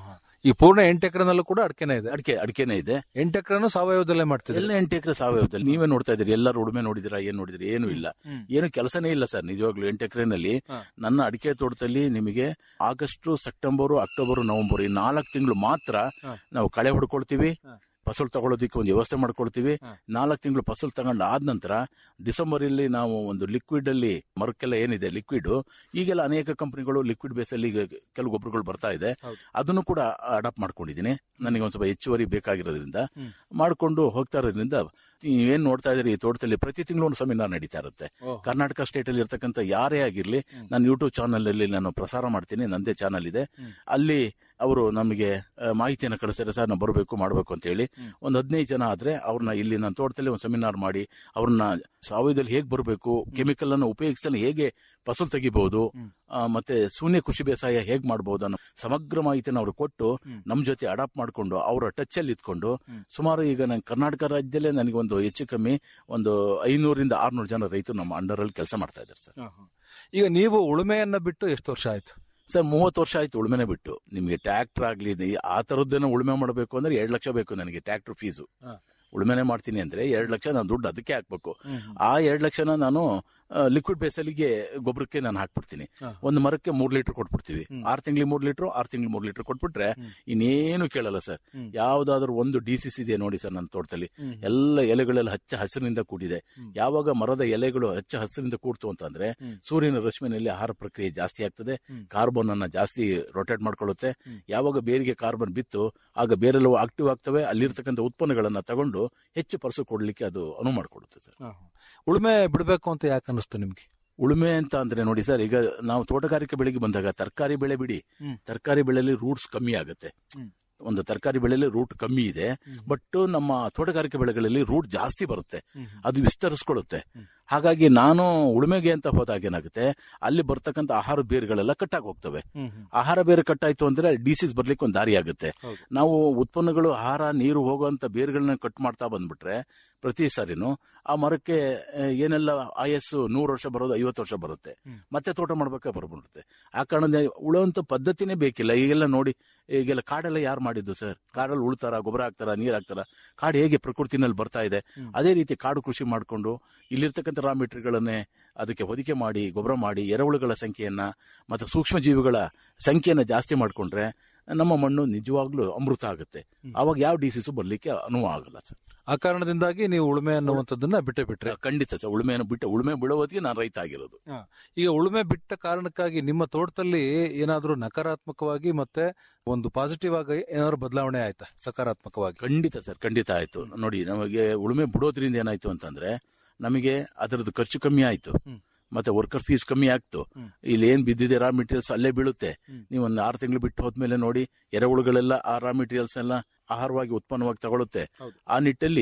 ಈ ಪೂರ್ಣ ಎಂಟು ಎಕರೆನಲ್ಲೂ ಕೂಡ ಅಡಿಕೆನೇ ಇದೆ ಅಡಿಕೆ ಅಡಿಕೆನೇ ಇದೆ ಎಂಟು ಎಕರೆನು ಸಾವಯವದಲ್ಲೇ ಮಾಡ್ತಿದ್ದಾರೆ ಎಲ್ಲ ಎಂಟು ಎಕರೆ ಸಾವಯವದಲ್ಲಿ ನೀವೇ ನೋಡ್ತಾ ಇದ್ದೀರಿ ಎಲ್ಲರೂ ಉಡುಮೆ ನೋಡಿದಿರಾ ಏನ್ ನೋಡಿದಿರಿ ಏನು ಇಲ್ಲ ಏನು ಕೆಲಸನೇ ಇಲ್ಲ ಸರ್ ನಿಜವಾಗ್ಲೂ ಎಂಟು ಎಕರೆನಲ್ಲಿ ನನ್ನ ಅಡಿಕೆ ತೋಟದಲ್ಲಿ ನಿಮಗೆ ಆಗಸ್ಟ್ ಸೆಪ್ಟೆಂಬರ್ ಅಕ್ಟೋಬರ್ ನವೆಂಬರ್ ಈ ನಾಲ್ಕು ತಿಂಗಳು ಮಾತ್ರ ನಾವು ಕಳೆ ಹೊಡ್ಕೊಳ್ತೀವಿ ಫಸಲು ತಗೊಳ್ಳೋದಕ್ಕೆ ಒಂದು ವ್ಯವಸ್ಥೆ ಮಾಡ್ಕೊಳ್ತೀವಿ ನಾಲ್ಕು ತಿಂಗಳು ಫಸಲು ತಗೊಂಡು ಆದ ನಂತರ ಡಿಸೆಂಬರ್ ಅಲ್ಲಿ ನಾವು ಒಂದು ಲಿಕ್ವಿಡ್ ಅಲ್ಲಿ ಮರಕ್ಕೆಲ್ಲ ಏನಿದೆ ಲಿಕ್ವಿಡ್ ಈಗೆಲ್ಲ ಅನೇಕ ಕಂಪನಿಗಳು ಲಿಕ್ವಿಡ್ ಬೇಸ್ ಅಲ್ಲಿ ಈಗ ಕೆಲವು ಗೊಬ್ಬರಗಳು ಬರ್ತಾ ಇದೆ ಅದನ್ನು ಕೂಡ ಅಡಾಪ್ಟ್ ಮಾಡ್ಕೊಂಡಿದ್ದೀನಿ ನನಗೆ ಒಂದ್ ಸ್ವಲ್ಪ ಹೆಚ್ಚುವರಿ ಬೇಕಾಗಿರೋದ್ರಿಂದ ಮಾಡ್ಕೊಂಡು ಹೋಗ್ತಾ ಇರೋದ್ರಿಂದ ನೀವೇನ್ ನೋಡ್ತಾ ಇದ್ದೀರಿ ಈ ತೋಟದಲ್ಲಿ ಪ್ರತಿ ತಿಂಗಳು ಒಂದು ಸೆಮಿನಾರ್ ನಡೀತಾ ಇರುತ್ತೆ ಕರ್ನಾಟಕ ಸ್ಟೇಟ್ ಅಲ್ಲಿ ಇರ್ತಕ್ಕಂಥ ಯಾರೇ ಆಗಿರ್ಲಿ ನಾನು ಯೂಟ್ಯೂಬ್ ಚಾನಲ್ ಅಲ್ಲಿ ನಾನು ಪ್ರಸಾರ ಮಾಡ್ತೀನಿ ನಂದೇ ಚಾನಲ್ ಇದೆ ಅಲ್ಲಿ ಅವರು ನಮಗೆ ಆ, ಮಾಹಿತಿಯನ್ನು ಕಳಿಸ್ತಾರೆ ಸರ್ ನಾವು ಬರಬೇಕು ಮಾಡಬೇಕು ಅಂತ ಹೇಳಿ ಒಂದು ಹದಿನೈದು ಜನ ಆದ್ರೆ ಅವ್ರನ್ನ ಇಲ್ಲಿ ನನ್ನ ತೋಟದಲ್ಲಿ ಒಂದು ಸೆಮಿನಾರ್ ಮಾಡಿ ಅವ್ರನ್ನ ಸಾವಯವದಲ್ಲಿ ಹೇಗೆ ಬರಬೇಕು ಕೆಮಿಕಲ್ ಅನ್ನು ಉಪಯೋಗಿಸಲು ಹೇಗೆ ಫಸಲು ತೆಗಿಬಹುದು ಆ, ಮತ್ತೆ ಶೂನ್ಯ ಕೃಷಿ ಬೇಸಾಯ ಹೇಗ್ ಮಾಡಬಹುದು ಅನ್ನೋ ಸಮಗ್ರ ಮಾಹಿತಿಯನ್ನು ಅವರು ಕೊಟ್ಟು ನಮ್ ಜೊತೆ ಅಡಾಪ್ಟ್ ಮಾಡ್ಕೊಂಡು ಅವರ ಟಚ್ ಅಲ್ಲಿ ಇದ್ಕೊಂಡು ಸುಮಾರು ಈಗ ನಾನು ಕರ್ನಾಟಕ ರಾಜ್ಯದಲ್ಲೇ ನನಗೆ ಒಂದು ಹೆಚ್ಚು ಕಮ್ಮಿ ಒಂದು ಐನೂರಿಂದ ಆರ್ನೂರು ಜನ ರೈತರು ನಮ್ಮ ಅಂಡರ್ ಅಲ್ಲಿ ಕೆಲಸ ಮಾಡ್ತಾ ಇದ್ದಾರೆ ಸರ್ ಈಗ ನೀವು ಉಳುಮೆಯನ್ನ ಬಿಟ್ಟು ಎಷ್ಟು ವರ್ಷ ಆಯ್ತು ಸರ್ ಮೂವತ್ತು ವರ್ಷ ಆಯ್ತು ಉಳುಮೆನೆ ಬಿಟ್ಟು ನಿಮಗೆ ಟ್ರ್ಯಾಕ್ಟರ್ ಆಗ್ಲಿ ಇದು ಆ ತರದ್ದೇನೋ ಉಳುಮೆ ಮಾಡಬೇಕು ಅಂದ್ರೆ ಎರಡು ಲಕ್ಷ ಬೇಕು ನನಗೆ ಟ್ರ್ಯಾಕ್ಟರ್ ಫೀಸು ಉಳುಮೆನೆ ಮಾಡ್ತೀನಿ ಅಂದ್ರೆ ಎರಡು ಲಕ್ಷ ನಾನು ದುಡ್ಡು ಅದಕ್ಕೆ ಹಾಕ್ಬೇಕು ಆ ಎರಡು ಲಕ್ಷನ ನಾನು ಲಿಕ್ವಿಡ್ ಬೇಸಲಿಗೆ ಗೊಬ್ಬರಕ್ಕೆ ನಾನು ಹಾಕ್ಬಿಡ್ತೀನಿ ಒಂದು ಮರಕ್ಕೆ ಮೂರ್ ಲೀಟರ್ ಕೊಟ್ಬಿಡ್ತೀವಿ ಆರ್ ತಿಂಗಳಿಗೆ ಮೂರ್ ಲೀಟರ್ ಆರ್ ತಿಂಗಳಿಗೆ ಮೂರ್ ಲೀಟರ್ ಕೊಟ್ಬಿಟ್ರೆ ಇನ್ನೇನು ಕೇಳಲ್ಲ ಸರ್ ಯಾವ್ದಾದ್ರು ಒಂದು ಡಿಸಿಸ್ ಇದೆ ನೋಡಿ ಸರ್ ನನ್ನ ತೋಟದಲ್ಲಿ ಎಲ್ಲ ಎಲೆಗಳೆಲ್ಲ ಹಚ್ಚ ಹಸಿರಿನಿಂದ ಕೂಡಿದೆ ಯಾವಾಗ ಮರದ ಎಲೆಗಳು ಹಚ್ಚ ಹಸಿರಿಂದ ಕೂಡ್ತು ಅಂತಂದ್ರೆ ಸೂರ್ಯನ ರಶ್ಮಿನಲ್ಲಿ ಆಹಾರ ಪ್ರಕ್ರಿಯೆ ಜಾಸ್ತಿ ಆಗ್ತದೆ ಕಾರ್ಬನ್ ಅನ್ನ ಜಾಸ್ತಿ ರೊಟೇಟ್ ಮಾಡ್ಕೊಳ್ಳುತ್ತೆ ಯಾವಾಗ ಬೇರಿಗೆ ಕಾರ್ಬನ್ ಬಿತ್ತು ಆಗ ಬೇರೆಲ್ಲವೂ ಆಕ್ಟಿವ್ ಆಗ್ತವೆ ಅಲ್ಲಿರ್ತಕ್ಕಂಥ ಉತ್ಪನ್ನಗಳನ್ನ ತಗೊಂಡು ಹೆಚ್ಚು ಪರ್ಸು ಕೊಡ್ಲಿಕ್ಕೆ ಅದು ಅನುವು ಮಾಡಿಕೊಡುತ್ತೆ ಸರ್ ಉಳುಮೆ ಬಿಡಬೇಕು ಅಂತ ಯಾಕೆ ಅನಿಸ್ತು ನಿಮ್ಗೆ ಉಳುಮೆ ಅಂತ ಅಂದ್ರೆ ನೋಡಿ ಸರ್ ಈಗ ನಾವು ತೋಟಗಾರಿಕೆ ಬೆಳೆಗೆ ಬಂದಾಗ ತರಕಾರಿ ಬೆಳೆ ಬಿಡಿ ತರಕಾರಿ ಬೆಳೆಯಲ್ಲಿ ರೂಟ್ಸ್ ಕಮ್ಮಿ ಆಗುತ್ತೆ ಒಂದು ತರಕಾರಿ ಬೆಳೆಯಲ್ಲಿ ರೂಟ್ ಕಮ್ಮಿ ಇದೆ ಬಟ್ ನಮ್ಮ ತೋಟಗಾರಿಕೆ ಬೆಳೆಗಳಲ್ಲಿ ರೂಟ್ ಜಾಸ್ತಿ ಬರುತ್ತೆ ಅದು ವಿಸ್ತರಿಸ್ಕೊಳ್ಳುತ್ತೆ ಹಾಗಾಗಿ ನಾನು ಉಳುಮೆಗೆ ಅಂತ ಹೋದಾಗ ಏನಾಗುತ್ತೆ ಅಲ್ಲಿ ಬರ್ತಕ್ಕಂಥ ಆಹಾರ ಬೇರುಗಳೆಲ್ಲ ಕಟ್ಟಾಗಿ ಹೋಗ್ತವೆ ಆಹಾರ ಬೇರೆ ಕಟ್ಟಾಯ್ತು ಅಂದ್ರೆ ಡಿಸೀಸ್ ಬರ್ಲಿಕ್ಕೆ ಒಂದು ದಾರಿ ಆಗುತ್ತೆ ನಾವು ಉತ್ಪನ್ನಗಳು ಆಹಾರ ನೀರು ಹೋಗುವಂತ ಬೇರುಗಳನ್ನ ಕಟ್ ಮಾಡ್ತಾ ಬಂದ್ಬಿಟ್ರೆ ಪ್ರತಿ ಸಾರಿನೂ ಆ ಮರಕ್ಕೆ ಆ, ಏನೆಲ್ಲ ಆಯಸ್ಸು ನೂರು ವರ್ಷ ಬರೋದು ಐವತ್ತು ವರ್ಷ ಬರುತ್ತೆ ಮತ್ತೆ ತೋಟ ಮಾಡ್ಬೇಕಾ ಬರ್ಬಿಡುತ್ತೆ ಆ ಕಾರಣದಿಂದ ಉಳುವಂತ ಪದ್ಧತಿನೇ ಬೇಕಿಲ್ಲ ಈಗೆಲ್ಲ ನೋಡಿ ಈಗೆಲ್ಲ ಕಾಡೆಲ್ಲ ಯಾರು ಮಾಡಿದ್ದು ಸರ್ ಕಾಡಲ್ಲಿ ಉಳ್ತಾರ ಗೊಬ್ಬರ ಹಾಕ್ತಾರ ನೀರ್ ಹಾಕ್ತಾರ ಕಾಡು ಹೇಗೆ ಪ್ರಕೃತಿನಲ್ಲಿ ಬರ್ತಾ ಇದೆ ಅದೇ ರೀತಿ ಕಾಡು ಕೃಷಿ ಮಾಡಿಕೊಂಡು ಇಲ್ಲಿರ್ತಕ್ಕಂಥ ರಾ ಮೆಟೀರಿಯಲ್ಗಳನ್ನೇ ಅದಕ್ಕೆ ಹೊದಿಕೆ ಮಾಡಿ ಗೊಬ್ಬರ ಮಾಡಿ ಎರೆಹುಳುಗಳ ಸಂಖ್ಯೆಯನ್ನ ಮತ್ತು ಸೂಕ್ಷ್ಮ ಜೀವಿಗಳ ಸಂಖ್ಯೆಯನ್ನ ಜಾಸ್ತಿ ಮಾಡ್ಕೊಂಡ್ರೆ ನಮ್ಮ ಮಣ್ಣು ನಿಜವಾಗ್ಲೂ ಅಮೃತ ಆಗುತ್ತೆ ಅವಾಗ ಯಾವ ಡಿಸೀಸು ಬರ್ಲಿಕ್ಕೆ ಅನುವು ಆಗಲ್ಲ ಸರ್ ಆ ಕಾರಣದಿಂದಾಗಿ ನೀವು ಉಳುಮೆ ಅನ್ನುವಂಥದ್ದನ್ನ ಬಿಟ್ಟೆ ಬಿಟ್ರೆ ಖಂಡಿತ ಸರ್ ಉಳುಮೆಯನ್ನು ಬಿಟ್ಟು ಉಳುಮೆ ಬಿಡೋವತ್ತಿಗೆ ನಾನು ರೈತ ಆಗಿರೋದು ಈಗ ಉಳುಮೆ ಬಿಟ್ಟ ಕಾರಣಕ್ಕಾಗಿ ನಿಮ್ಮ ತೋಟದಲ್ಲಿ ಏನಾದ್ರೂ ನಕಾರಾತ್ಮಕವಾಗಿ ಮತ್ತೆ ಒಂದು ಪಾಸಿಟಿವ್ ಆಗಿ ಏನಾದ್ರು ಬದಲಾವಣೆ ಆಯ್ತಾ ಸಕಾರಾತ್ಮಕವಾಗಿ ಖಂಡಿತ ಸರ್ ಖಂಡಿತ ಆಯ್ತು ನೋಡಿ ನಮಗೆ ಉಳುಮೆ ಬಿಡೋದ್ರಿಂದ ಏನಾಯ್ತು ಅಂತಂದ್ರೆ ನಮಗೆ ಅದರದ್ದು ಖರ್ಚು ಕಮ್ಮಿ ಆಯ್ತು ಮತ್ತೆ ವರ್ಕರ್ ಫೀಸ್ ಕಮ್ಮಿ ಆಗ್ತು ಇಲ್ಲಿ ಏನ್ ಬಿದ್ದಿದೆ ರಾ ಮೆಟೀರಿಯಲ್ಸ್ ಅಲ್ಲೇ ಬೀಳುತ್ತೆ ನೀವು ಒಂದು ಆರು ತಿಂಗಳು ಬಿಟ್ಟು ಹೋದ್ಮೇಲೆ ನೋಡಿ ಎರೆಹುಳುಗಳೆಲ್ಲ ಆ ರಾ ಮೆಟೀರಿಯಲ್ಸ್ ಎಲ್ಲ ಆಹಾರವಾಗಿ ಉತ್ಪನ್ನವಾಗಿ ತಗೊಳುತ್ತೆ ಆ ನಿಟ್ಟಲ್ಲಿ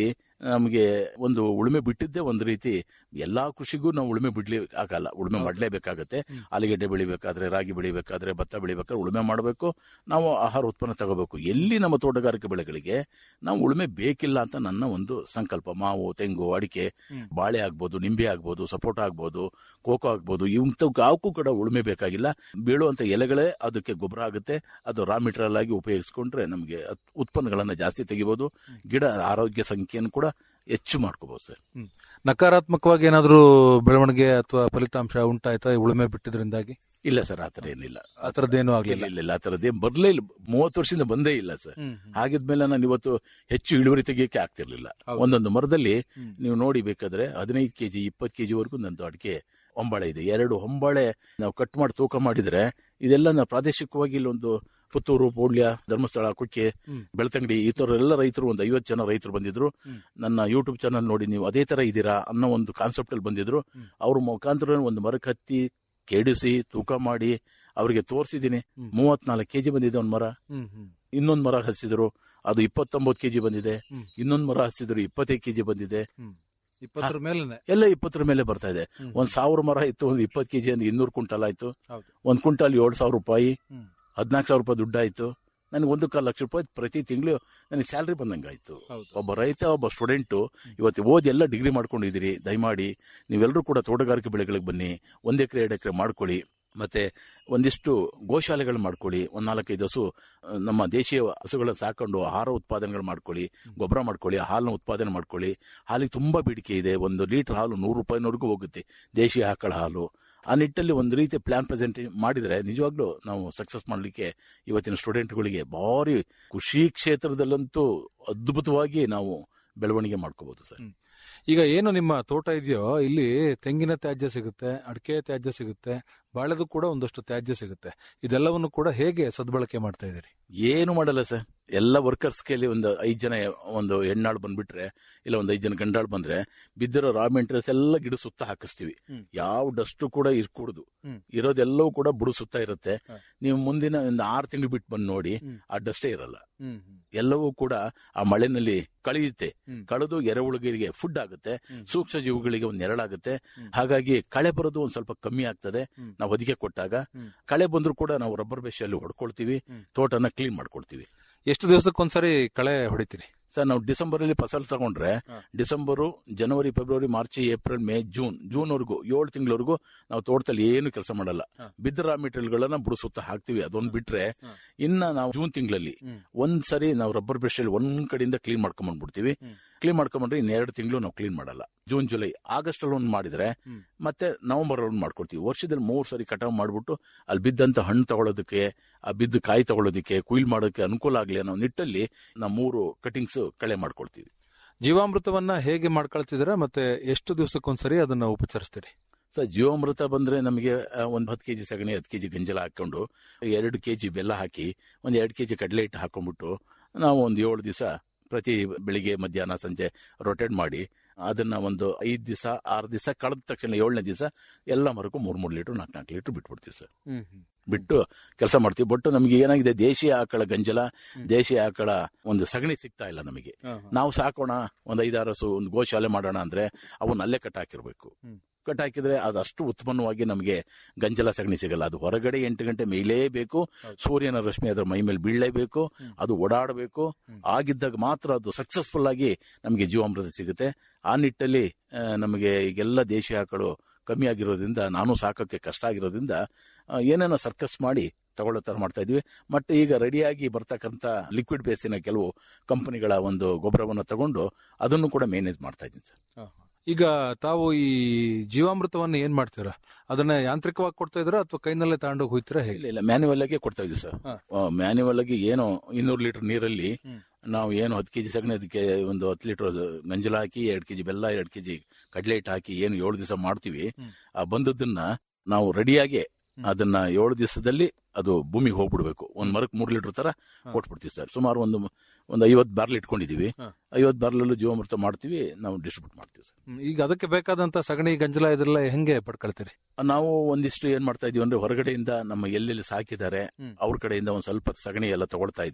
ನಮಗೆ ಒಂದು ಉಳುಮೆ ಬಿಟ್ಟಿದ್ದೇ ಒಂದು ರೀತಿ ಎಲ್ಲಾ ಕೃಷಿಗೂ ನಾವು ಉಳುಮೆ ಬಿಡ್ಲಿ ಆಗಲ್ಲ ಉಳುಮೆ ಮಾಡಲೇಬೇಕಾಗತ್ತೆ ಆಲೂಗೆಡ್ಡೆ ಬೆಳಿಬೇಕಾದ್ರೆ ರಾಗಿ ಬೆಳಿಬೇಕಾದ್ರೆ ಭತ್ತ ಬೆಳಿಬೇಕಾದ್ರೆ ಉಳುಮೆ ಮಾಡಬೇಕು ನಾವು ಆಹಾರ ಉತ್ಪನ್ನ ತಗೋಬೇಕು ಎಲ್ಲಿ ನಮ್ಮ ತೋಟಗಾರಿಕೆ ಬೆಳೆಗಳಿಗೆ ನಾವು ಉಳುಮೆ ಬೇಕಿಲ್ಲ ಅಂತ ನನ್ನ ಒಂದು ಸಂಕಲ್ಪ ಮಾವು ತೆಂಗು ಅಡಿಕೆ ಬಾಳೆ ಆಗ್ಬೋದು ನಿಂಬೆ ಆಗ್ಬೋದು ಸಪೋಟ ಆಗ್ಬೋದು ಕೋಕೋ ಆಗ್ಬೋದು ಇಂಥವಕ್ಕೂ ಕೂಡ ಉಳುಮೆ ಬೇಕಾಗಿಲ್ಲ ಬೀಳುವಂತ ಎಲೆಗಳೇ ಅದಕ್ಕೆ ಗೊಬ್ಬರ ಆಗುತ್ತೆ ಅದು ರಾ ಮೆಟೀರಿಯಲ್ ಆಗಿ ಉಪಯೋಗಿಸ್ಕೊಂಡ್ರೆ ನಮಗೆ ಉತ್ಪನ್ನಗಳನ್ನ ಜಾಸ್ತಿ ತೆಗಿಬಹುದು ಗಿಡ ಆರೋಗ್ಯ ಸಂಖ್ಯೆಯನ್ನು ಕೂಡ ಹೆಚ್ಚು ಮಾಡ್ಕೋಬಹುದು ಸರ್ ನಕಾರಾತ್ಮಕವಾಗಿ ಏನಾದ್ರೂ ಬೆಳವಣಿಗೆ ಅಥವಾ ಫಲಿತಾಂಶ ಉಂಟಾಯ್ತಾ ಈ ಉಳುಮೆ ಬಿಟ್ಟಿದ್ರಿಂದಾಗಿ ಇಲ್ಲ ಸರ್ ಆತರ ಏನಿಲ್ಲ ಆ ಥರದ್ದೇನೂ ಆಗ್ಲಿಲ್ಲ ಇಲ್ಲ ಇಲ್ಲ ಆ ಥರದ್ದೇನು ಬರ್ಲೇ ಇಲ್ಲ ಮೂವತ್ತು ವರ್ಷದಿಂದ ಬಂದೇ ಇಲ್ಲ ಸರ್ ಹಾಗಿದ್ಮೇಲೆ ನಾನು ಇವತ್ತು ಹೆಚ್ಚು ಇಳುವರಿ ತೆಗಿಯಕ್ಕೆ ಆಗ್ತಿರ್ಲಿಲ್ಲ ಒಂದೊಂದು ಮರದಲ್ಲಿ ನೀವು ನೋಡಿ ಬೇಕಾದ್ರೆ ಹದಿನೈದು ಕೆಜಿ ಇಪ್ಪತ್ತು ಕೆಜಿ ವರೆಗೂ ನಂದು ಅಡಿಕೆ ಹೊಂಬಾಳೆ ಇದೆ ಎರಡು ಹೊಂಬಾಳೆ ನಾವು ಕಟ್ ಮಾಡಿ ತೂಕ ಮಾಡಿದ್ರೆ ಇದೆಲ್ಲ ನಾವು ಪ್ರಾದೇಶಿಕವಾಗಿ ಇಲ್ಲೊಂದು ಪುತ್ತೂರು ಪೌಳ್ಯ ಧರ್ಮಸ್ಥಳ ಕುಕ್ಕೆ ಬೆಳ್ತಂಗಡಿ ಈ ತರ ಎಲ್ಲ ರೈತರು ಒಂದು ಐವತ್ತು ಜನ ರೈತರು ಬಂದಿದ್ರು ನನ್ನ ಯೂಟ್ಯೂಬ್ ಚಾನಲ್ ನೋಡಿ ನೀವು ಅದೇ ತರ ಇದ್ದೀರಾ ಅನ್ನೋ ಒಂದು ಕಾನ್ಸೆಪ್ಟ್ ಅಲ್ಲಿ ಬಂದಿದ್ರು ಅವ್ರ ಮುಖಾಂತರ ಒಂದು ಮರಕ್ಕೆ ಹತ್ತಿ ಕೆಡಿಸಿ ತೂಕ ಮಾಡಿ ಅವರಿಗೆ ತೋರಿಸಿದ್ದೀನಿ ಮೂವತ್ನಾಲ್ಕು ಕೆಜಿ ಬಂದಿದೆ ಒಂದ್ ಮರ ಇನ್ನೊಂದ್ ಮರ ಹಸಿದ್ರು ಅದು ಇಪ್ಪತ್ತೊಂಬತ್ತು ಕೆಜಿ ಬಂದಿದೆ ಇನ್ನೊಂದ್ ಮರ ಹಸಿದ್ರು ಇಪ್ಪತ್ತೈದು ಕೆಜಿ ಬಂದಿದೆ ಇಪ್ಪತ್ತರ ಮೇಲೆನೆ ಎಲ್ಲ ಇಪ್ಪತ್ತರ ಮೇಲೆ ಬರ್ತಾ ಇದೆ ಒಂದ್ ಸಾವಿರ ಮರ ಇತ್ತು ಒಂದು ಇಪ್ಪತ್ತು ಕೆಜಿ ಅಂದ್ರೆ ಇನ್ನೂರು ಕ್ವಿಂಟಲ್ ಆಯ್ತು ಒಂದ್ ಕ್ವಿಂಟಲ್ ಏಳು ಸಾವಿರ ರೂಪಾಯಿ ಹದಿನಾಲ್ಕು ಸಾವಿರ ರೂಪಾಯಿ ದುಡ್ಡಾಯ್ತು ನನಗೆ ಒಂದು ಕಾಲು ಲಕ್ಷ ರೂಪಾಯಿ ಪ್ರತಿ ತಿಂಗಳು ನನಗೆ ಸ್ಯಾಲ್ರಿ ಬಂದಂಗಾಯ್ತು ಒಬ್ಬ ರೈತ ಒಬ್ಬ ಸ್ಟೂಡೆಂಟು ಇವತ್ತು ಓದಿ ಎಲ್ಲ ಡಿಗ್ರಿ ಮಾಡ್ಕೊಂಡಿದ್ದೀರಿ ದಯಮಾಡಿ ನೀವೆಲ್ಲರೂ ಕೂಡ ತೋಟಗಾರಿಕೆ ಬೆಳೆಗಳಿಗೆ ಬನ್ನಿ ಒಂದ್ ಎಕರೆ ಎರಡು ಎಕರೆ ಮಾಡ್ಕೊಳ್ಳಿ ಮತ್ತೆ ಒಂದಿಷ್ಟು ಗೋಶಾಲೆಗಳು ಮಾಡ್ಕೊಳ್ಳಿ ಒಂದ್ ನಾಲ್ಕೈದು ಹಸು ಆ, ನಮ್ಮ ದೇಶೀಯ ಹಸುಗಳನ್ನ ಸಾಕೊಂಡು ಆಹಾರ ಉತ್ಪಾದನೆಗಳು ಮಾಡ್ಕೊಳ್ಳಿ ಗೊಬ್ಬರ ಮಾಡ್ಕೊಳ್ಳಿ ಹಾಲನ್ನ ಉತ್ಪಾದನೆ ಮಾಡ್ಕೊಳ್ಳಿ ಹಾಲಿಗೆ ತುಂಬಾ ಬೇಡಿಕೆ ಇದೆ ಒಂದು ಲೀಟರ್ ಹಾಲು ನೂರು ರೂಪಾಯಿನವರೆಗೂ ಹೋಗುತ್ತೆ ದೇಶೀಯ ಆಕಳ ಹಾಲು ಆ ನಿಟ್ಟಲ್ಲಿ ಒಂದು ರೀತಿ ಪ್ಲಾನ್ ಪ್ರೆಸೆಂಟ್ ಮಾಡಿದ್ರೆ ನಿಜವಾಗ್ಲೂ ನಾವು ಸಕ್ಸಸ್ ಮಾಡಲಿಕ್ಕೆ ಇವತ್ತಿನ ಸ್ಟೂಡೆಂಟ್ಗಳಿಗೆ ಭಾರಿ ಕೃಷಿ ಕ್ಷೇತ್ರದಲ್ಲಂತೂ ಅದ್ಭುತವಾಗಿ ನಾವು ಬೆಳವಣಿಗೆ ಮಾಡ್ಕೋಬಹುದು ಸರ್ ಈಗ ಏನು ನಿಮ್ಮ ತೋಟ ಇದೆಯೋ ಇಲ್ಲಿ ತೆಂಗಿನ ತ್ಯಾಜ್ಯ ಸಿಗುತ್ತೆ ಅಡಿಕೆ ತ್ಯಾಜ್ಯ ಸಿಗುತ್ತೆ ಬಾಳೆದು ಕೂಡ ಒಂದಷ್ಟು ತ್ಯಾಜ್ಯ ಸಿಗುತ್ತೆ ಇದೆಲ್ಲವನ್ನು ಕೂಡ ಹೇಗೆ ಸದ್ಬಳಕೆ ಮಾಡ್ತಾ ಇದ್ದೀರಿ ಏನು ಮಾಡಲ್ಲ ಸರ್ ಎಲ್ಲ ವರ್ಕರ್ಸ್ ಕೈಲಿ ಒಂದು ಐದ್ ಜನ ಒಂದು ಹೆಣ್ಣಾಳು ಬಂದ್ಬಿಟ್ರೆ ಇಲ್ಲ ಒಂದು ಐದ್ ಜನ ಗಂಡಾಳು ಬಂದ್ರೆ ಬಿದ್ದಿರೋ ರಾ ಮೆಟೀರಿಯಲ್ಸ್ ಎಲ್ಲ ಗಿಡ ಸುತ್ತ ಹಾಕಿಸ್ತೀವಿ ಯಾವ ಡಸ್ಟ್ ಕೂಡ ಇರ್ಕೂಡುದು ಇರೋದೆಲ್ಲವೂ ಕೂಡ ಬುಡು ಸುತ್ತ ಇರುತ್ತೆ ನೀವು ಮುಂದಿನ ಒಂದು ಆರು ತಿಂಗಳು ಬಿಟ್ಟು ಬಂದು ನೋಡಿ ಆ ಡಸ್ಟೇ ಇರಲ್ಲ ಎಲ್ಲವೂ ಕೂಡ ಆ ಮಳೆನಲ್ಲಿ ಕಳೆಯುತ್ತೆ ಕಳೆದು ಎರೆಹುಳುಗರಿಗೆ ಫುಡ್ ಆಗುತ್ತೆ ಸೂಕ್ಷ್ಮ ಜೀವಿಗಳಿಗೆ ಒಂದು ನೆರಳಾಗುತ್ತೆ ಹಾಗಾಗಿ ಕಳೆ ಬರೋದು ಒಂದ್ ಸ್ವಲ್ಪ ಕಮ್ಮಿ ಆಗ್ತದೆ ನಾವು ಹೊದಿಕೆ ಕೊಟ್ಟಾಗ ಕಳೆ ಬಂದ್ರು ಕೂಡ ನಾವು ರಬ್ಬರ್ ಬೇಷಲ್ಲಿ ಹೊಡ್ಕೊಳ್ತೀವಿ ತೋಟನ ಕ್ಲೀನ್ ಮಾಡ್ಕೊಳ್ತೀವಿ ಎಷ್ಟು ದಿವಸಕ್ಕೊಂದ್ಸರಿ ಕಳೆ ಹೊಡಿತೀರಿ ಸರ್ ನಾವು ಡಿಸೆಂಬರ್ ಅಲ್ಲಿ ಫಸಲ್ ತಗೊಂಡ್ರೆ ಡಿಸೆಂಬರು ಜನವರಿ ಫೆಬ್ರವರಿ March April May June June ವರೆಗೂ ಏಳು ತಿಂಗಳವರೆಗೂ ನಾವು ತೋಟದಲ್ಲಿ ಏನು ಕೆಲಸ ಮಾಡಲ್ಲ ಬಿದ್ದ ರಾ ಮೆಟೀರಿಯಲ್ಗಳನ್ನ ಬುಡ ಸುತ್ತ ಹಾಕ್ತಿವಿ ಅದೊಂದು ಬಿಟ್ರೆ ಇನ್ನ ನಾವು ಜೂನ್ ತಿಂಗಳಲ್ಲಿ ಒಂದ್ ಸರಿ ನಾವು ರಬ್ಬರ್ ಬ್ರಷ್ ಅಲ್ಲಿ ಒಂದ್ ಕಡೆಯಿಂದ ಕ್ಲೀನ್ ಮಾಡ್ಕೊಂಡ್ ಬಂದ್ಬಿಡ್ತೀವಿ ಕ್ಲೀನ್ ಮಾಡ್ಕೊಂಡ್ಬಂದ್ರೆ ಇನ್ನೆರಡು ತಿಂಗಳು ನಾವು ಕ್ಲೀನ್ ಮಾಡಲ್ಲ ಜೂನ್ ಜುಲೈ ಆಗಸ್ಟ್ ಅಲ್ಲಿ ಒಂದ್ ಮಾಡಿದ್ರೆ ಮತ್ತೆ ನವೆಂಬರ್ ಅಲ್ಲಿ ಒಂದ್ ಮಾಡ್ಕೊಡ್ತೀವಿ ವರ್ಷದಲ್ಲಿ ಮೂರ್ ಸರಿ ಕಟಾವ್ ಮಾಡ್ಬಿಟ್ಟು ಅಲ್ಲಿ ಬಿದ್ದಂತ ಹಣ್ಣು ತಗೊಳ್ಳೋದಕ್ಕೆ ಆ ಬಿದ್ದ ಕಾಯಿ ತಗೊಳ್ಳೋದಕ್ಕೆ ಕುಯ್ಲ್ ಮಾಡೋದಕ್ಕೆ ಅನುಕೂಲ ಆಗ್ಲಿ ಅನ್ನೋ ನಿಟ್ಟಲ್ಲಿ ನಾವು ಮೂರು ಕಟಿಂಗ್ಸ್ ಕಳೆ ಮಾಡ್ಕೊಳ್ತೀವಿ ಜೀವಾಮೃತವನ್ನ ಹೇಗೆ ಮಾಡ್ಕೊಳ್ತಿದ್ದೀರಾ ಮತ್ತೆ ಎಷ್ಟು ದಿವಸಕ್ಕೊಂದ್ಸರಿ ಅದನ್ನ ಉಪಚರಿಸ್ತೀರಿ ಸರ್ ಜೀವಾಮೃತ ಬಂದ್ರೆ ನಮಗೆ ಆ, ಒಂದ್ ಹತ್ತು ಕೆಜಿ ಸಗಣಿ ಹತ್ತು ಕೆಜಿ ಗಂಜಲ ಹಾಕೊಂಡು ಎರಡು ಕೆಜಿ ಬೆಲ್ಲ ಹಾಕಿ ಒಂದ್ ಎರಡು ಕೆಜಿ ಕಡಲೆ ಹಿಟ್ಟು ಹಾಕೊಂಡ್ಬಿಟ್ಟು ನಾವು ಒಂದು ಏಳು ದಿವಸ ಪ್ರತಿ ಬೆಳಿಗ್ಗೆ ಮಧ್ಯಾಹ್ನ ಸಂಜೆ ರೊಟೇಟ್ ಮಾಡಿ ಅದನ್ನ ಒಂದು ಐದ್ ದಿವಸ ಆರು ದಿವಸ ಕಳೆದ ತಕ್ಷಣ ಏಳನೇ ದಿವಸ ಎಲ್ಲ ಮರಕ್ಕೂ ಮೂರ್ ಮೂರು ಲೀಟರ್ ನಾಲ್ಕು ನಾಲ್ಕು ಲೀಟರ್ ಬಿಟ್ಬಿಡ್ತೀವಿ ಸರ್ ಬಿಟ್ಟು ಕೆಲಸ ಮಾಡ್ತೀವಿ ಬಟ್ ನಮ್ಗೆ ಏನಾಗಿದೆ ದೇಶೀಯ ಆಕಳ ಗಂಜಲ ದೇಶೀಯ ಆಕಳ ಒಂದು ಸಗಣಿ ಸಿಗ್ತಾ ಇಲ್ಲ ನಮಗೆ ನಾವು ಸಾಕೋಣ ಒಂದ್ ಐದಾರು ಹಸು ಒಂದು ಗೋಶಾಲೆ ಮಾಡೋಣ ಅಂದ್ರೆ ಅವನ್ನ ಅಲ್ಲೇ ಕಟ್ ಹಾಕಿರ್ಬೇಕು ಕಟ್ ಹಾಕಿದ್ರೆ ಅದು ಅಷ್ಟು ಉತ್ಪನ್ನವಾಗಿ ನಮಗೆ ಗಂಜಲ ಸಗಣಿ ಸಿಗಲ್ಲ ಅದು ಹೊರಗಡೆ ಎಂಟು ಗಂಟೆ ಮೇಲೇಬೇಕು ಸೂರ್ಯನ ರಶ್ಮಿ ಅದರ ಮೈ ಮೇಲೆ ಬೀಳಲೇಬೇಕು ಅದು ಓಡಾಡಬೇಕು ಆಗಿದ್ದಾಗ ಮಾತ್ರ ಅದು ಸಕ್ಸಸ್ಫುಲ್ ಆಗಿ ನಮಗೆ ಜೀವಾಮೃತ ಸಿಗುತ್ತೆ ಆ ನಿಟ್ಟಲ್ಲಿ ಆ, ನಮಗೆ ಈಗೆಲ್ಲ ದೇಶೀಯ ಆಕಳು ಕಮ್ಮಿ ಆಗಿರೋದ್ರಿಂದ ನಾನು ಸಾಕಕ್ಕೆ ಕಷ್ಟ ಆಗಿರೋದ್ರಿಂದ ಆ, ಏನೇನೋ ಸರ್ಕಸ್ ಮಾಡಿ ತಗೊಳ್ಳೋ ತರ ಮಾಡ್ತಾ ಇದ್ವಿ ಮತ್ತೆ ಈಗ ರೆಡಿಯಾಗಿ ಬರ್ತಕ್ಕಂಥ ಲಿಕ್ವಿಡ್ ಬೇಸಿನ ಕೆಲವು ಕಂಪನಿಗಳ ಒಂದು ಗೊಬ್ಬರವನ್ನು ತಗೊಂಡು ಅದನ್ನು ಕೂಡ ಮೇನೇಜ್ ಮಾಡ್ತಾ ಇದ್ದೀನಿ ಸರ್ ಈಗ ತಾವು ಈ ಜೀವಾಮೃತವನ್ನ ಏನ್ ಮಾಡ್ತೀರಾ ಅದನ್ನ ಯಾಂತ್ರಿಕವಾಗಿ ಕೊಡ್ತಾ ಇದ್ದೀರಾ ಅಥವಾ ಕೈನಲ್ಲೇ ತಗೊಂಡೋಗಿ ಹೋಗ್ತೀರಾ ಹೇಗೆ ಇಲ್ಲ ಇಲ್ಲ ಮ್ಯಾನ್ಯುವಲ್ ಆಗಿ ಕೊಡ್ತಾ ಇದ್ವಿ ಸರ್ ಮ್ಯಾನ್ಯುವಲ್ ಆಗಿ ಏನೋ ಇನ್ನೂರು ಲೀಟರ್ ನೀರಲ್ಲಿ ನಾವು ಏನು ಹತ್ತು ಕೆಜಿ ಸಗಣಿ ಅದಕ್ಕೆ ಒಂದು ಹತ್ತು ಲೀಟರ್ ಗಂಜಲ ಹಾಕಿ ಎರಡು ಕೆಜಿ ಬೆಲ್ಲ ಎರಡು ಕೆಜಿ ಕಡಲೆ ಹಿಟ್ಟು ಹಾಕಿ ಏನು ಏಳು ದಿವಸ ಮಾಡ್ತೀವಿ ಆ ಬಂದದ್ದನ್ನ ನಾವು ರೆಡಿಯಾಗಿ ಅದನ್ನ ಏಳು ದಿವಸದಲ್ಲಿ ಅದು ಭೂಮಿಗೆ ಹೋಗ್ಬಿಡ್ಬೇಕು ಒಂದ್ ಮರಕ್ಕೆ ಮೂರ್ ಲೀಟರ್ ತರ ಕೊಟ್ಬಿಡ್ತೀವಿ ಸರ್ ಸುಮಾರು ಒಂದು ಒಂದು ಐವತ್ತು ಬಾರ್ಲ್ ಇಟ್ಕೊಂಡಿದೀವಿ ಐವತ್ತು ಬಾರ್ಲಲ್ಲೂ ಜೀವಾಮೃತ ಮಾಡ್ತೀವಿ ನಾವು ಡಿಸ್ಟ್ರಿಬ್ಯೂಟ್ ಮಾಡ್ತೀವಿ ಸರ್ ಹ್ಮ್. ಈಗ ಅದಕ್ಕೆ ಬೇಕಾದಂತ ಸಗಣಿ ಗಂಜಲ ಇದೆಲ್ಲ ಹೆಂಗೆ ಪಡ್ಕೊಳ್ತೀರಿ ನಾವು ಒಂದಿಷ್ಟು ಏನ್ ಮಾಡ್ತಾ ಇದೀವಿ ಅಂದ್ರೆ ಹೊರಗಡೆಯಿಂದ ನಮ್ಮ ಎಲ್ಲೆಲ್ಲಿ ಸಾಕಿದ್ದಾರೆ ಅವ್ರ ಕಡೆಯಿಂದ ಒಂದ್ ಸ್ವಲ್ಪ ಸಗಣಿ ಎಲ್ಲ ತಗೊಳ್ತಾ ಇದೀವಿ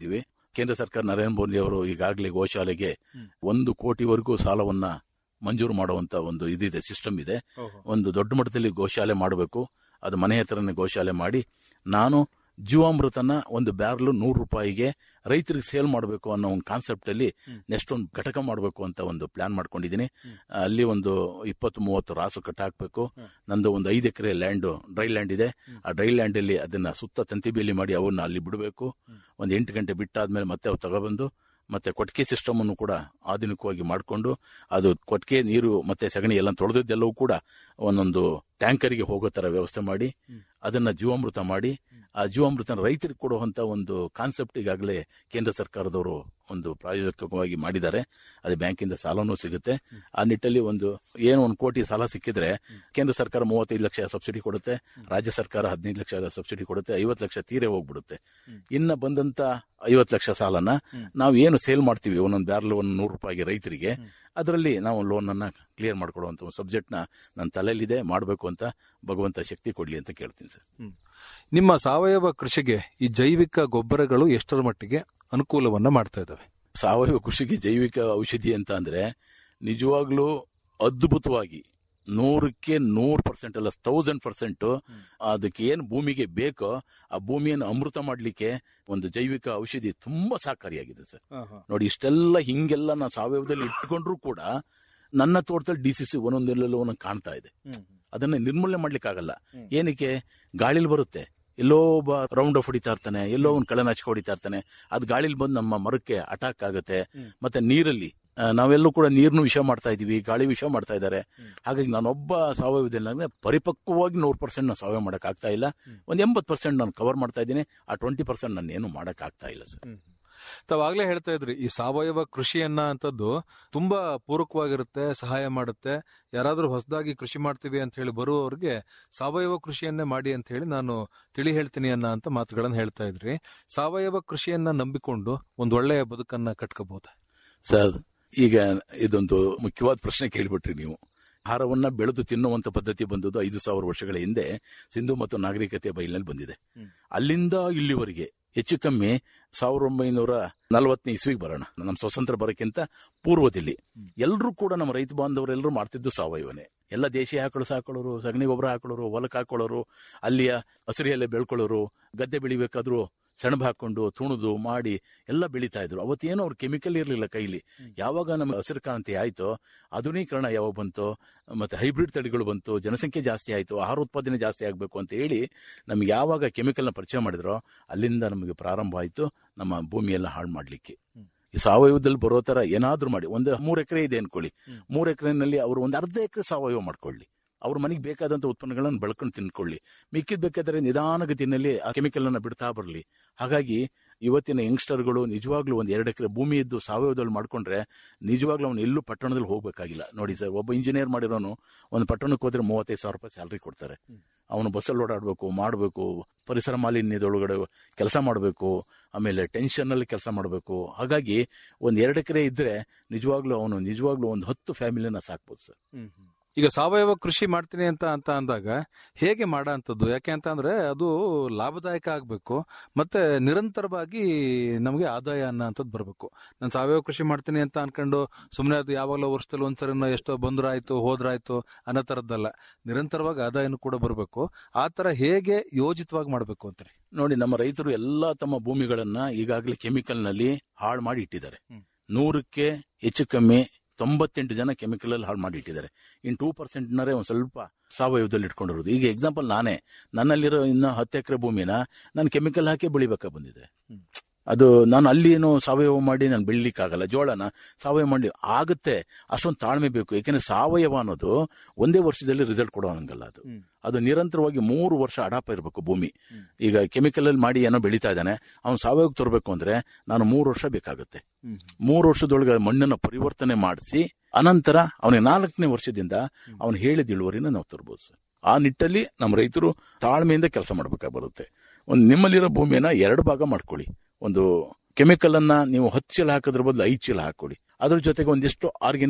ಕೇಂದ್ರ ಸರ್ಕಾರ ನರೇಂದ್ರ ಮೋದಿ ಅವರು ಈಗಾಗಲೇ ಗೋಶಾಲೆಗೆ ಒಂದು ಕೋಟಿವರೆಗೂ ಸಾಲವನ್ನ ಮಂಜೂರು ಮಾಡುವಂತ ಒಂದು ಇದಿದೆ ಸಿಸ್ಟಮ್ ಇದೆ ಒಂದು ದೊಡ್ಡ ಮಟ್ಟದಲ್ಲಿ ಗೋಶಾಲೆ ಮಾಡಬೇಕು ಅದು ಮನೆ ಹತ್ರನೇ ಗೋಶಾಲೆ ಮಾಡಿ ನಾನು ಜೀವಾಮೃತನ ಒಂದು ಬ್ಯಾರ್ಲು ನೂರು ರೂಪಾಯಿಗೆ ರೈತರಿಗೆ ಸೇಲ್ ಮಾಡಬೇಕು ಅನ್ನೋ ಒಂದು ಕಾನ್ಸೆಪ್ಟ್ ಅಲ್ಲಿ ನೆಕ್ಸ್ಟ್ ಒಂದು ಘಟಕ ಮಾಡಬೇಕು ಅಂತ ಒಂದು ಪ್ಲಾನ್ ಮಾಡ್ಕೊಂಡಿದ್ದೀನಿ ಅಲ್ಲಿ ಒಂದು ಇಪ್ಪತ್ತು ಮೂವತ್ತು ರಾಸು ಕಟ್ಟ ಹಾಕ್ಬೇಕು ನಂದು ಒಂದು ಐದು ಎಕರೆ ಲ್ಯಾಂಡ್ ಡ್ರೈ ಲ್ಯಾಂಡ್ ಇದೆ ಆ ಡ್ರೈ ಲ್ಯಾಂಡ್ ಅಲ್ಲಿ ಅದನ್ನ ಸುತ್ತ ತಂತಿ ಬೇಲಿ ಮಾಡಿ ಅವನ್ನ ಅಲ್ಲಿ ಬಿಡಬೇಕು ಒಂದು ಎಂಟು ಗಂಟೆ ಬಿಟ್ಟಾದ್ಮೇಲೆ ಮತ್ತೆ ಅವು ತಗೊಬಂದು ಮತ್ತೆ ಕೊಟ್ಟಿಗೆ ಸಿಸ್ಟಮ್ ಅನ್ನು ಕೂಡ ಆಧುನಿಕವಾಗಿ ಮಾಡಿಕೊಂಡು ಅದು ಕೊಟ್ಟಿಗೆ ನೀರು ಮತ್ತೆ ಸಗಣಿ ಎಲ್ಲ ತೊಳೆದಿದ್ದೆಲ್ಲವೂ ಕೂಡ ಒಂದೊಂದು ಟ್ಯಾಂಕರಿಗೆ ಹೋಗೋ ತರ ವ್ಯವಸ್ಥೆ ಮಾಡಿ ಅದನ್ನ ಜೀವಾಮೃತ ಮಾಡಿ ಆ ಜೀವಾಮೃತ ರೈತರಿಗೆ ಕೊಡುವಂತ ಒಂದು ಕಾನ್ಸೆಪ್ಟ್ ಈಗಾಗಲೇ ಕೇಂದ್ರ ಸರ್ಕಾರದವರು ಒಂದು ಪ್ರಾಯೋಜಕವಾಗಿ ಮಾಡಿದ್ದಾರೆ ಅದು ಬ್ಯಾಂಕಿಂದ ಸಾಲನೂ ಸಿಗುತ್ತೆ ಆ ನಿಟ್ಟಲ್ಲಿ ಒಂದು ಏನು ಒಂದು ಕೋಟಿ ಸಾಲ ಸಿಕ್ಕಿದ್ರೆ ಕೇಂದ್ರ ಸರ್ಕಾರ ಮೂವತ್ತೈದು ಲಕ್ಷ ಸಬ್ಸಿಡಿ ಕೊಡುತ್ತೆ ರಾಜ್ಯ ಸರ್ಕಾರ ಹದಿನೈದು ಲಕ್ಷ ಸಬ್ಸಿಡಿ ಕೊಡುತ್ತೆ ಐವತ್ತು ಲಕ್ಷ ತೀರೆ ಹೋಗ್ಬಿಡುತ್ತೆ ಇನ್ನ ಬಂದಂತ ಐವತ್ತು ಲಕ್ಷ ಸಾಲನ ನಾವು ಏನು ಸೇಲ್ ಮಾಡ್ತೀವಿ ಒಂದೊಂದು ಬ್ಯಾರ್ಲ್ ಒಂದು ನೂರು ರೂಪಾಯಿಗೆ ರೈತರಿಗೆ ಅದರಲ್ಲಿ ನಾವು ಲೋನ್ ಅನ್ನ ಕ್ಲಿಯರ್ ಮಾಡ್ಕೊಡುವಂತ ಒಂದು ಸಬ್ಜೆಕ್ಟ್ ನ ನನ್ನ ತಲೆಯಲ್ಲಿದೆ ಮಾಡಬೇಕು ಅಂತ ಭಗವಂತ ಶಕ್ತಿ ಕೊಡ್ಲಿ ಅಂತ ಕೇಳ್ತೀನಿ ಸರ್ ನಿಮ್ಮ ಸಾವಯವ ಕೃಷಿಗೆ ಈ ಜೈವಿಕ ಗೊಬ್ಬರಗಳು ಎಷ್ಟರ ಮಟ್ಟಿಗೆ ಅನುಕೂಲವನ್ನ ಮಾಡ್ತಾ ಇದ್ದಾವೆ ಸಾವಯವ ಕೃಷಿಗೆ ಜೈವಿಕ ಔಷಧಿ ಅಂತ ಅಂದ್ರೆ ನಿಜವಾಗ್ಲೂ ಅದ್ಭುತವಾಗಿ ನೂರಕ್ಕೆ ನೂರು ಪರ್ಸೆಂಟ್ ಅಲ್ಲ ತೌಸಂಡ್ ಪರ್ಸೆಂಟ್ ಅದಕ್ಕೆ ಏನು ಭೂಮಿಗೆ ಬೇಕೋ ಆ ಭೂಮಿಯನ್ನು ಅಮೃತ ಮಾಡಲಿಕ್ಕೆ ಒಂದು ಜೈವಿಕ ಔಷಧಿ ತುಂಬಾ ಸಹಕಾರಿಯಾಗಿದೆ ಸರ್ ನೋಡಿ ಇಷ್ಟೆಲ್ಲ ಹಿಂಗೆಲ್ಲ ನಾವು ಸಾವಯವದಲ್ಲಿ ಇಟ್ಕೊಂಡ್ರು ಕೂಡ ನನ್ನ ತೋಟದಲ್ಲಿ ಡಿ ಸಿ ಸಿ ಒಂದೊಂದೆಲ್ಲೋ ಒಂದೊಂದು ಕಾಣ್ತಾ ಇದೆ ಅದನ್ನ ನಿರ್ಮೂಲನೆ ಮಾಡ್ಲಿಕ್ಕೆ ಆಗಲ್ಲ ಏನಕ್ಕೆ ಗಾಳಿಲಿ ಬರುತ್ತೆ ಎಲ್ಲೋ ಒಬ್ಬ ರೌಂಡ್ ಆಫ್ ಹೊಡಿತಾ ಇರ್ತಾನೆ ಎಲ್ಲೋ ಒಂದು ಕಳೆನಾಚಕ ಹೊಡಿತಾ ಇರ್ತಾನೆ ಅದು ಗಾಳಿಲಿ ಬಂದು ನಮ್ಮ ಮರಕ್ಕೆ ಅಟ್ಯಾಕ್ ಆಗುತ್ತೆ ಮತ್ತೆ ನೀರಲ್ಲಿ ಆ, ನಾವೆಲ್ಲೂ ಕೂಡ ನೀರ್ನು ವಿಷ ಮಾಡ್ತಾ ಇದೀವಿ ಗಾಳಿ ವಿಷ ಮಾಡ್ತಾ ಇದ್ದಾರೆ ಹಾಗಾಗಿ ನಾನೊಬ್ಬ ಸಾವಯವದಲ್ಲಿ ಪರಿಪಕ್ವವಾಗಿ ನೂರು ಪರ್ಸೆಂಟ್ ನಾನು ಸಾವಯವ ಮಾಡಕ್ ಆಗ್ತಾ ಇಲ್ಲ ಒಂದ್ ಎಂಬತ್ತು ಪರ್ಸೆಂಟ್ ನಾನು ಕವರ್ ಮಾಡ್ತಾ ಇದ್ದೀನಿ ಆ ಟ್ವೆಂಟಿ ಪರ್ಸೆಂಟ್ ನಾನು ಏನು ಮಾಡಕ್ ಆಗ್ತಾ ಇಲ್ಲ ಸರ್ ತಾವಾಗ್ಲೇ ಹೇಳ್ತಾ ಇದ್ರಿ ಈ ಸಾವಯವ ಕೃಷಿಯನ್ನ ಅಂತದ್ದು ತುಂಬಾ ಪೂರಕವಾಗಿರುತ್ತೆ ಸಹಾಯ ಮಾಡುತ್ತೆ ಯಾರಾದ್ರೂ ಹೊಸದಾಗಿ ಕೃಷಿ ಮಾಡ್ತೀವಿ ಅಂತ ಹೇಳಿ ಬರುವವರಿಗೆ ಸಾವಯವ ಕೃಷಿಯನ್ನೇ ಮಾಡಿ ಅಂತ ಹೇಳಿ ನಾನು ತಿಳಿ ಹೇಳ್ತೀನಿ ಅನ್ನ ಅಂತ ಮಾತುಗಳನ್ನ ಹೇಳ್ತಾ ಇದ್ರಿ ಸಾವಯವ ಕೃಷಿಯನ್ನ ನಂಬಿಕೊಂಡು ಒಂದ್ ಒಳ್ಳೆಯ ಬದುಕನ್ನ ಕಟ್ಕೋಬಹುದು ಸರ್ ಈಗ ಇದೊಂದು ಮುಖ್ಯವಾದ ಪ್ರಶ್ನೆ ಕೇಳಿಬಿಟ್ರಿ ನೀವು ಆಹಾರವನ್ನ ಬೆಳೆದು ತಿನ್ನುವಂತ ಪದ್ಧತಿ ಬಂದದ್ದು ಐದು ಸಾವಿರ ವರ್ಷಗಳ ಹಿಂದೆ ಸಿಂಧು ಮತ್ತು ನಾಗರಿಕತೆಯ ಬಯಲಿನಲ್ಲಿ ಬಂದಿದೆ ಅಲ್ಲಿಂದ ಇಲ್ಲಿವರೆಗೆ ಹೆಚ್ಚು ಕಮ್ಮಿ ಸಾವಿರದ ಒಂಬೈನೂರ ನಲವತ್ತನೇ ಇಸ್ವಿಗೆ ಬರೋಣ ನಮ್ಮ ಸ್ವತಂತ್ರ ಬರೋಕ್ಕಿಂತ ಪೂರ್ವದಲ್ಲಿ ಎಲ್ಲರೂ ಕೂಡ ನಮ್ಮ ರೈತ ಬಾಂಧವರೆಲ್ಲರೂ ಮಾಡ್ತಿದ್ದು ಸಾವಯವನೇ ಎಲ್ಲ ದೇಶೀಯ ಆಕಳು ಸಾಕೊಳ್ಳೋರು ಸಗಣಿ ಗೊಬ್ಬರ ಹಾಕೊಳ್ಳೋರು ಹೊಲಕ್ಕೆ ಹಾಕೊಳ್ಳೋರು ಅಲ್ಲಿಯ ಹಸಿರಿಯಲ್ಲೇ ಬೆಳ್ಕೊಳ್ಳೋರು ಗದ್ದೆ ಬೆಳಿಬೇಕಾದ್ರೂ ಸೆಣಬು ಹಾಕೊಂಡು ತುಣುದು ಮಾಡಿ ಎಲ್ಲ ಬೆಳೀತಾ ಇದ್ರು ಅವತ್ತೇನೋ ಅವ್ರು ಕೆಮಿಕಲ್ ಇರಲಿಲ್ಲ ಕೈಲಿ ಯಾವಾಗ ನಮ್ಮ ಹಸಿರು ಕ್ರಾಂತಿ ಆಯ್ತೋ ಆಧುನೀಕರಣ ಯಾವಾಗ ಬಂತು ಮತ್ತೆ ಹೈಬ್ರಿಡ್ ತಳಿಗಳು ಬಂತು ಜನಸಂಖ್ಯೆ ಜಾಸ್ತಿ ಆಯ್ತು ಆಹಾರ ಉತ್ಪಾದನೆ ಜಾಸ್ತಿ ಆಗಬೇಕು ಅಂತ ಹೇಳಿ ನಮ್ಗೆ ಯಾವಾಗ ಕೆಮಿಕಲ್ನ ಪರಿಚಯ ಮಾಡಿದ್ರೋ ಅಲ್ಲಿಂದ ನಮಗೆ ಪ್ರಾರಂಭ ಆಯ್ತು ನಮ್ಮ ಭೂಮಿಯೆಲ್ಲ ಹಾಳು ಮಾಡ್ಲಿಕ್ಕೆ ಈ ಸಾವಯವದಲ್ಲಿ ಬರೋ ತರ ಏನಾದ್ರೂ ಮಾಡಿ ಒಂದು ಮೂರ್ ಎಕರೆ ಇದೆ ಅನ್ಕೊಳ್ಳಿ ಮೂರ್ ಎಕರೆನಲ್ಲಿ ಅವರು ಒಂದು ಅರ್ಧ ಎಕರೆ ಸಾವಯವ ಮಾಡ್ಕೊಳ್ಳಿ ಅವ್ರ ಮನೆಗೆ ಬೇಕಾದಂತ ಉತ್ಪನ್ನಗಳನ್ನು ಬೆಳ್ಕೊಂಡು ತಿನ್ಕೊಳ್ಳಿ ಮಿಕ್ಕಿದ್ ಬೇಕಾದ್ರೆ ನಿಧಾನಗತಿನಲ್ಲಿ ಆ ಕೆಮಿಕಲ್ ಅನ್ನ ಬಿಡ್ತಾ ಬರಲಿ ಹಾಗಾಗಿ ಇವತ್ತಿನ ಯಂಗ್ಸ್ಟರ್ಗಳು ನಿಜವಾಗ್ಲೂ ಒಂದು ಎರಡು ಎಕರೆ ಭೂಮಿ ಇದ್ದು ಸಾವಯವದಲ್ಲಿ ಮಾಡ್ಕೊಂಡ್ರೆ ನಿಜವಾಗ್ಲೂ ಅವನು ಎಲ್ಲೂ ಪಟ್ಟಣದಲ್ಲಿ ಹೋಗ್ಬೇಕಾಗಿಲ್ಲ ನೋಡಿ ಸರ್ ಒಬ್ಬ ಇಂಜಿನಿಯರ್ ಮಾಡಿರೋನು ಒಂದು ಪಟ್ಟಣಕ್ಕೆ ಹೋದ್ರೆ ಮೂವತ್ತೈದು ಸಾವಿರ ರೂಪಾಯಿ ಸ್ಯಾಲ್ರಿ ಕೊಡ್ತಾರೆ ಅವನು ಬಸ್ಸಲ್ಲಿ ಓಡಾಡಬೇಕು ಮಾಡಬೇಕು ಪರಿಸರ ಮಾಲಿನ್ಯದೊಳಗಡೆ ಕೆಲಸ ಮಾಡಬೇಕು ಆಮೇಲೆ ಟೆನ್ಷನ್ ಅಲ್ಲಿ ಕೆಲಸ ಮಾಡಬೇಕು ಹಾಗಾಗಿ ಒಂದ್ ಎರಡು ಎಕರೆ ಇದ್ರೆ ನಿಜವಾಗ್ಲೂ ಅವನು ನಿಜವಾಗ್ಲೂ ಒಂದು ಹತ್ತು ಫ್ಯಾಮಿಲಿನ ಸಾಕ್ಬೋದು ಸರ್ ಈಗ ಸಾವಯವ ಕೃಷಿ ಮಾಡ್ತೀನಿ ಅಂತ ಅಂತ ಅಂದಾಗ ಹೇಗೆ ಮಾಡಂತದ್ದು ಯಾಕೆ ಅಂತ ಅಂದ್ರೆ ಅದು ಲಾಭದಾಯಕ ಆಗ್ಬೇಕು ಮತ್ತೆ ನಿರಂತರವಾಗಿ ನಮಗೆ ಆದಾಯ ಅನ್ನೋಂಥದ್ದು ಬರಬೇಕು ನಾನು ಸಾವಯವ ಕೃಷಿ ಮಾಡ್ತೀನಿ ಅಂತ ಅನ್ಕೊಂಡು ಸುಮ್ಮನೆ ಅದು ಯಾವಾಗಲೂ ವರ್ಷದಲ್ಲಿ ಒಂದ್ಸರಿನ ಎಷ್ಟೋ ಬಂದ್ರಾಯ್ತು ಹೋದ್ರಾಯ್ತು ಅನ್ನೋ ತರದ್ದಲ್ಲ ನಿರಂತರವಾಗಿ ಆದಾಯನೂ ಕೂಡ ಬರಬೇಕು ಆ ತರ ಹೇಗೆ ಯೋಜಿತವಾಗಿ ಮಾಡಬೇಕು ಅಂತಾರೆ ನೋಡಿ ನಮ್ಮ ರೈತರು ಎಲ್ಲಾ ತಮ್ಮ ಭೂಮಿಗಳನ್ನ ಈಗಾಗಲೇ ಕೆಮಿಕಲ್ ನಲ್ಲಿ ಹಾಳು ಮಾಡಿ ಇಟ್ಟಿದ್ದಾರೆ ನೂರಕ್ಕೆ ಹೆಚ್ಚು ಕಮ್ಮಿ ತೊಂಬತ್ತೆಂಟು ಜನ ಕೆಮಿಕಲ್ ಅಲ್ಲಿ ಹಾಳು ಮಾಡಿ ಇಟ್ಟಿದ್ದಾರೆ ಇನ್ ಟೂ ಪರ್ಸೆಂಟ್ ನರೇ ಒಂದ್ ಸ್ವಲ್ಪ ಸಾವಯವದಲ್ಲಿ ಇಟ್ಕೊಂಡಿರೋದು ಈಗ ಎಕ್ಸಾಂಪಲ್ ನಾನೇ ನನ್ನಲ್ಲಿರೋ ಇನ್ನ ಹತ್ತು ಎಕರೆ ಭೂಮಿನ ನಾನು ಕೆಮಿಕಲ್ ಹಾಕಿ ಬೆಳಿಬೇಕಾ ಬಂದಿದೆ ಅದು ನಾನು ಅಲ್ಲಿ ಏನು ಸಾವಯವ ಮಾಡಿ ನಾನು ಬೆಳಿಲಿಕ್ಕಾಗಲ್ಲ ಜೋಳನ ಸಾವಯವ ಮಾಡಿ ಆಗುತ್ತೆ ಅಷ್ಟೊಂದು ತಾಳ್ಮೆ ಬೇಕು ಯಾಕೆಂದ್ರೆ ಸಾವಯವ ಅನ್ನೋದು ಒಂದೇ ವರ್ಷದಲ್ಲಿ ರಿಸಲ್ಟ್ ಕೊಡೋಂಗಲ್ಲ ಅದು ಅದು ನಿರಂತರವಾಗಿ ಮೂರು ವರ್ಷ ಅಡಾಪ ಇರಬೇಕು ಭೂಮಿ ಈಗ ಕೆಮಿಕಲ್ ಅಲ್ಲಿ ಮಾಡಿ ಏನೋ ಬೆಳೀತಾ ಇದ್ದಾನೆ ಅವ್ನು ಸಾವಯವ ತರಬೇಕು ಅಂದ್ರೆ ನಾನು ಮೂರು ವರ್ಷ ಬೇಕಾಗುತ್ತೆ ಮೂರು ವರ್ಷದೊಳಗೆ ಮಣ್ಣನ್ನ ಪರಿವರ್ತನೆ ಮಾಡಿಸಿ ಅನಂತರ ಅವನಿಗೆ ನಾಲ್ಕನೇ ವರ್ಷದಿಂದ ಅವನು ಹೇಳಿದ ಇಳುವರಿನ ನಾವು ತರ್ಬೋದು ಸರ್ ಆ ನಿಟ್ಟಲ್ಲಿ ನಮ್ಮ ರೈತರು ತಾಳ್ಮೆಯಿಂದ ಕೆಲಸ ಮಾಡ್ಬೇಕಾಗಿ ಬರುತ್ತೆ ಒಂದು ನಿಮ್ಮಲ್ಲಿರೋ ಭೂಮಿಯನ್ನ ಎರಡು ಭಾಗ ಮಾಡ್ಕೊಳ್ಳಿ ಒಂದು ಕೆಮಿಕಲ್ ಅನ್ನ ನೀವು ಹತ್ತು ಚೀಲ ಹಾಕೋದ್ರ ಬದಲು ಐದು ಚೀಲ ಹಾಕೊಳ್ಳಿ ಅದ್ರ ಜೊತೆಗೆ ಒಂದಿಷ್ಟು ಆರ್ಗ್ಯಾನಿಕ್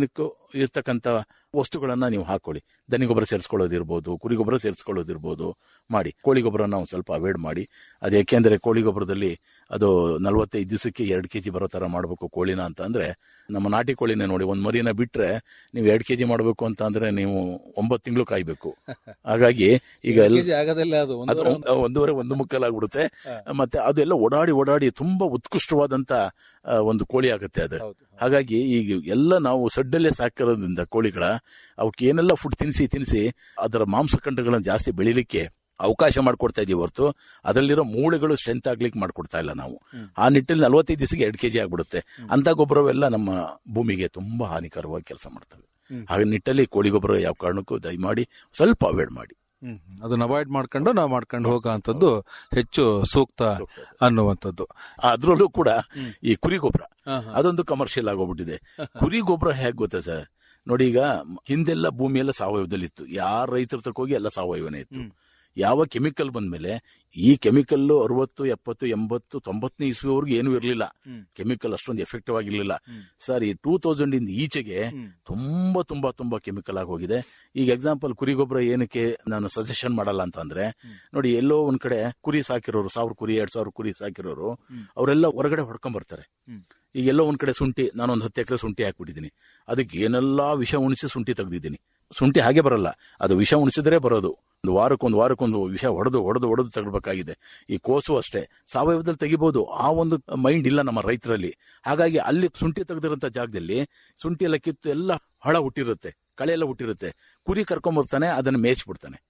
ಇರ್ತಕ್ಕಂಥ ವಸ್ತುಗಳನ್ನ ನೀವು ಹಾಕೊಳ್ಳಿ ದನಿ ಗೊಬ್ಬರ ಸೇರಿಸ್ಕೊಳ್ಳೋದಿರ್ಬೋದು ಕುರಿ ಗೊಬ್ಬರ ಸೇರಿಸ್ಕೊಳ್ಳೋದಿರ್ಬೋದು ಮಾಡಿ ಕೋಳಿ ಗೊಬ್ಬರನ ಒಂದು ಸ್ವಲ್ಪ ಅವಾಯ್ಡ್ ಮಾಡಿ ಅದು ಯಾಕೆಂದ್ರೆ ಕೋಳಿ ಗೊಬ್ಬರದಲ್ಲಿ ಅದು ನಲವತ್ತೈದು ದಿವಸಕ್ಕೆ ಎರಡು ಕೆಜಿ ಬರೋ ತರ ಮಾಡಬೇಕು ಕೋಳಿನ ಅಂತ ಅಂದ್ರೆ ನಮ್ಮ ನಾಟಿ ಕೋಳಿನ ನೋಡಿ ಒಂದ್ ಮರಿನ ಬಿಟ್ರೆ ನೀವು ಎರಡು ಕೆಜಿ ಮಾಡಬೇಕು ಅಂತ ಅಂದ್ರೆ ನೀವು ಒಂಬತ್ತು ತಿಂಗಳು ಕಾಯ್ಬೇಕು ಹಾಗಾಗಿ ಈಗ ಎಲ್ಲ ಕೆಜಿ ಆಗೋದಿಲ್ಲ ಅದು ಅದು ಒಂದೂವರೆ ಒಂದು- ಒಂದೂವರೆ ಒಂದು ಮುಕ್ಕಾಲ್ ಆಗ್ಬಿಡುತ್ತೆ ಮತ್ತೆ ಅದೆಲ್ಲ ಓಡಾಡಿ ಓಡಾಡಿ ತುಂಬಾ ಉತ್ಕೃಷ್ಟವಾದಂತ ಆ, ಒಂದು ಕೋಳಿ ಆಗುತ್ತೆ ಅದು ಹಾಗಾಗಿ ಈಗ ಎಲ್ಲ ನಾವು ಸಡ್ಡಲ್ಲೇ ಸಾಕಿರೋದ್ರಿಂದ ಕೋಳಿಗಳ ಅವಕ್ಕೆ ಏನೆಲ್ಲ ಫುಡ್ ತಿನ್ಸಿ ತಿನ್ಸಿ ಅದರ ಮಾಂಸಖಂಡಗಳನ್ನು ಜಾಸ್ತಿ ಬೆಳಿಲಿಕ್ಕೆ ಅವಕಾಶ ಮಾಡ್ಕೊಡ್ತಾ ಇದೀವಿ ಹೊರತು ಅದರಲ್ಲಿರೋ ಮೂಳೆಗಳು ಸ್ಟ್ರೆಂತ್ ಆಗ್ಲಿಕ್ಕೆ ಮಾಡ್ಕೊಡ್ತಾ ಇಲ್ಲ ನಾವು ಆ ನಿಟ್ಟಿನಲ್ಲಿ ನಲವತ್ತೈದು ದಿವಸಕ್ಕೆ ಎರಡು ಕೆಜಿ ಆಗ್ಬಿಡುತ್ತೆ ಅಂತ ಗೊಬ್ಬರವೆಲ್ಲ ನಮ್ಮ ಭೂಮಿಗೆ ತುಂಬಾ ಹಾನಿಕರವಾಗಿ ಕೆಲಸ ಮಾಡ್ತವೆ ಹಾಗೆ ನಿಟ್ಟಲ್ಲಿ ಕೋಳಿ ಗೊಬ್ಬರ ಯಾವ ಕಾರಣಕ್ಕೂ ದಯಮಾಡಿ ಸ್ವಲ್ಪ ಅವಾಯ್ಡ್ ಮಾಡಿ ಹ್ಮ್. ಅದನ್ನ ಅವಾಯ್ಡ್ ಮಾಡ್ಕೊಂಡು ನಾವು ಮಾಡ್ಕೊಂಡು ಹೋಗೋ ಅಂತದ್ದು ಹೆಚ್ಚು ಸೂಕ್ತ ಅನ್ನುವಂಥದ್ದು ಅದ್ರಲ್ಲೂ ಕೂಡ ಈ ಕುರಿ ಗೊಬ್ಬರ ಅದೊಂದು ಕಮರ್ಷಿಯಲ್ ಆಗೋಗ್ಬಿಟ್ಟಿದೆ ಕುರಿ ಗೊಬ್ಬರ ಹೇಗೆ ಗೊತ್ತಾ ಸರ್ ನೋಡಿ ಈಗ ಹಿಂದೆಲ್ಲ ಭೂಮಿಯೆಲ್ಲ ಸಾವಯವದಲ್ಲಿತ್ತು ಯಾರ ರೈತರ ತಕ್ಕ ಹೋಗಿ ಎಲ್ಲ ಸಾವಯವನೇ ಇತ್ತು ಯಾವ ಕೆಮಿಕಲ್ ಬಂದ್ಮೇಲೆ ಈ ಕೆಮಿಕಲ್ ಅರವತ್ತು ಎಪ್ಪತ್ತು ಎಂಬತ್ತು ತೊಂಬತ್ತನೇ ಇಸ್ವಿವರೆಗೂ ಏನೂ ಇರಲಿಲ್ಲ ಕೆಮಿಕಲ್ ಅಷ್ಟೊಂದು ಎಫೆಕ್ಟಿವ್ ಆಗಿರ್ಲಿಲ್ಲ ಸರ್ ಈ ಟೂ ತೌಸಂಡ್ ಇಂದ ಈಚೆಗೆ ತುಂಬಾ ತುಂಬಾ ತುಂಬಾ ಕೆಮಿಕಲ್ ಆಗಿ ಹೋಗಿದೆ ಈಗ ಎಕ್ಸಾಂಪಲ್ ಕುರಿ ಗೊಬ್ಬರ ಏನಕ್ಕೆ ನಾನು ಸಜೆಷನ್ ಮಾಡಲ್ಲ ಅಂತ ಅಂದ್ರೆ ನೋಡಿ ಎಲ್ಲೋ ಒಂದ್ ಕಡೆ ಕುರಿ ಸಾಕಿರೋರು ಸಾವಿರ ಕುರಿ ಎರಡ್ ಸಾವಿರ ಕುರಿ ಸಾಕಿರೋರು ಅವರೆಲ್ಲ ಹೊರಗಡೆ ಹೊಡ್ಕೊಂಡ್ ಬರ್ತಾರೆ ಈಗ ಎಲ್ಲೋ ಒಂದ್ ಕಡೆ ಶುಂಠಿ ನಾನೊಂದು ಹತ್ತು ಎಕರೆ ಶುಂಠಿ ಹಾಕ್ಬಿಟ್ಟಿದ್ದೀನಿ ಅದಕ್ಕೆ ಏನೆಲ್ಲಾ ವಿಷ ಉಣಿಸಿ ಶುಂಠಿ ತೆಗ್ದಿದ್ದೀನಿ ಶುಂಠಿ ಹಾಗೆ ಬರಲ್ಲ ಅದು ವಿಷ ಉಣಿಸಿದ್ರೆ ಬರೋದು ಒಂದು ವಾರಕ್ಕೊಂದು ವಾರಕ್ಕೊಂದು ವಿಷ ಹೊಡೆದು ಹೊಡೆದು ಹೊಡೆದು ತಗಬೇಕಾಗಿದೆ ಈ ಕೋಸು ಅಷ್ಟೇ ಸಾವಯವದಲ್ಲಿ ತೆಗಿಬಹುದು ಆ ಒಂದು ಮೈಂಡ್ ಇಲ್ಲ ನಮ್ಮ ರೈತರಲ್ಲಿ ಹಾಗಾಗಿ ಅಲ್ಲಿ ಶುಂಠಿ ತೆಗೆದಿರೋಂಥ ಜಾಗದಲ್ಲಿ ಶುಂಠಿ ಎಲ್ಲ ಕಿತ್ತು ಎಲ್ಲ ಹಳ ಹುಟ್ಟಿರುತ್ತೆ ಕಳೆ ಎಲ್ಲ ಹುಟ್ಟಿರುತ್ತೆ ಕುರಿ ಕರ್ಕೊಂಬರ್ತಾನೆ ಅದನ್ನ ಮೇಚ್ಬಿಡ್ತಾನೆ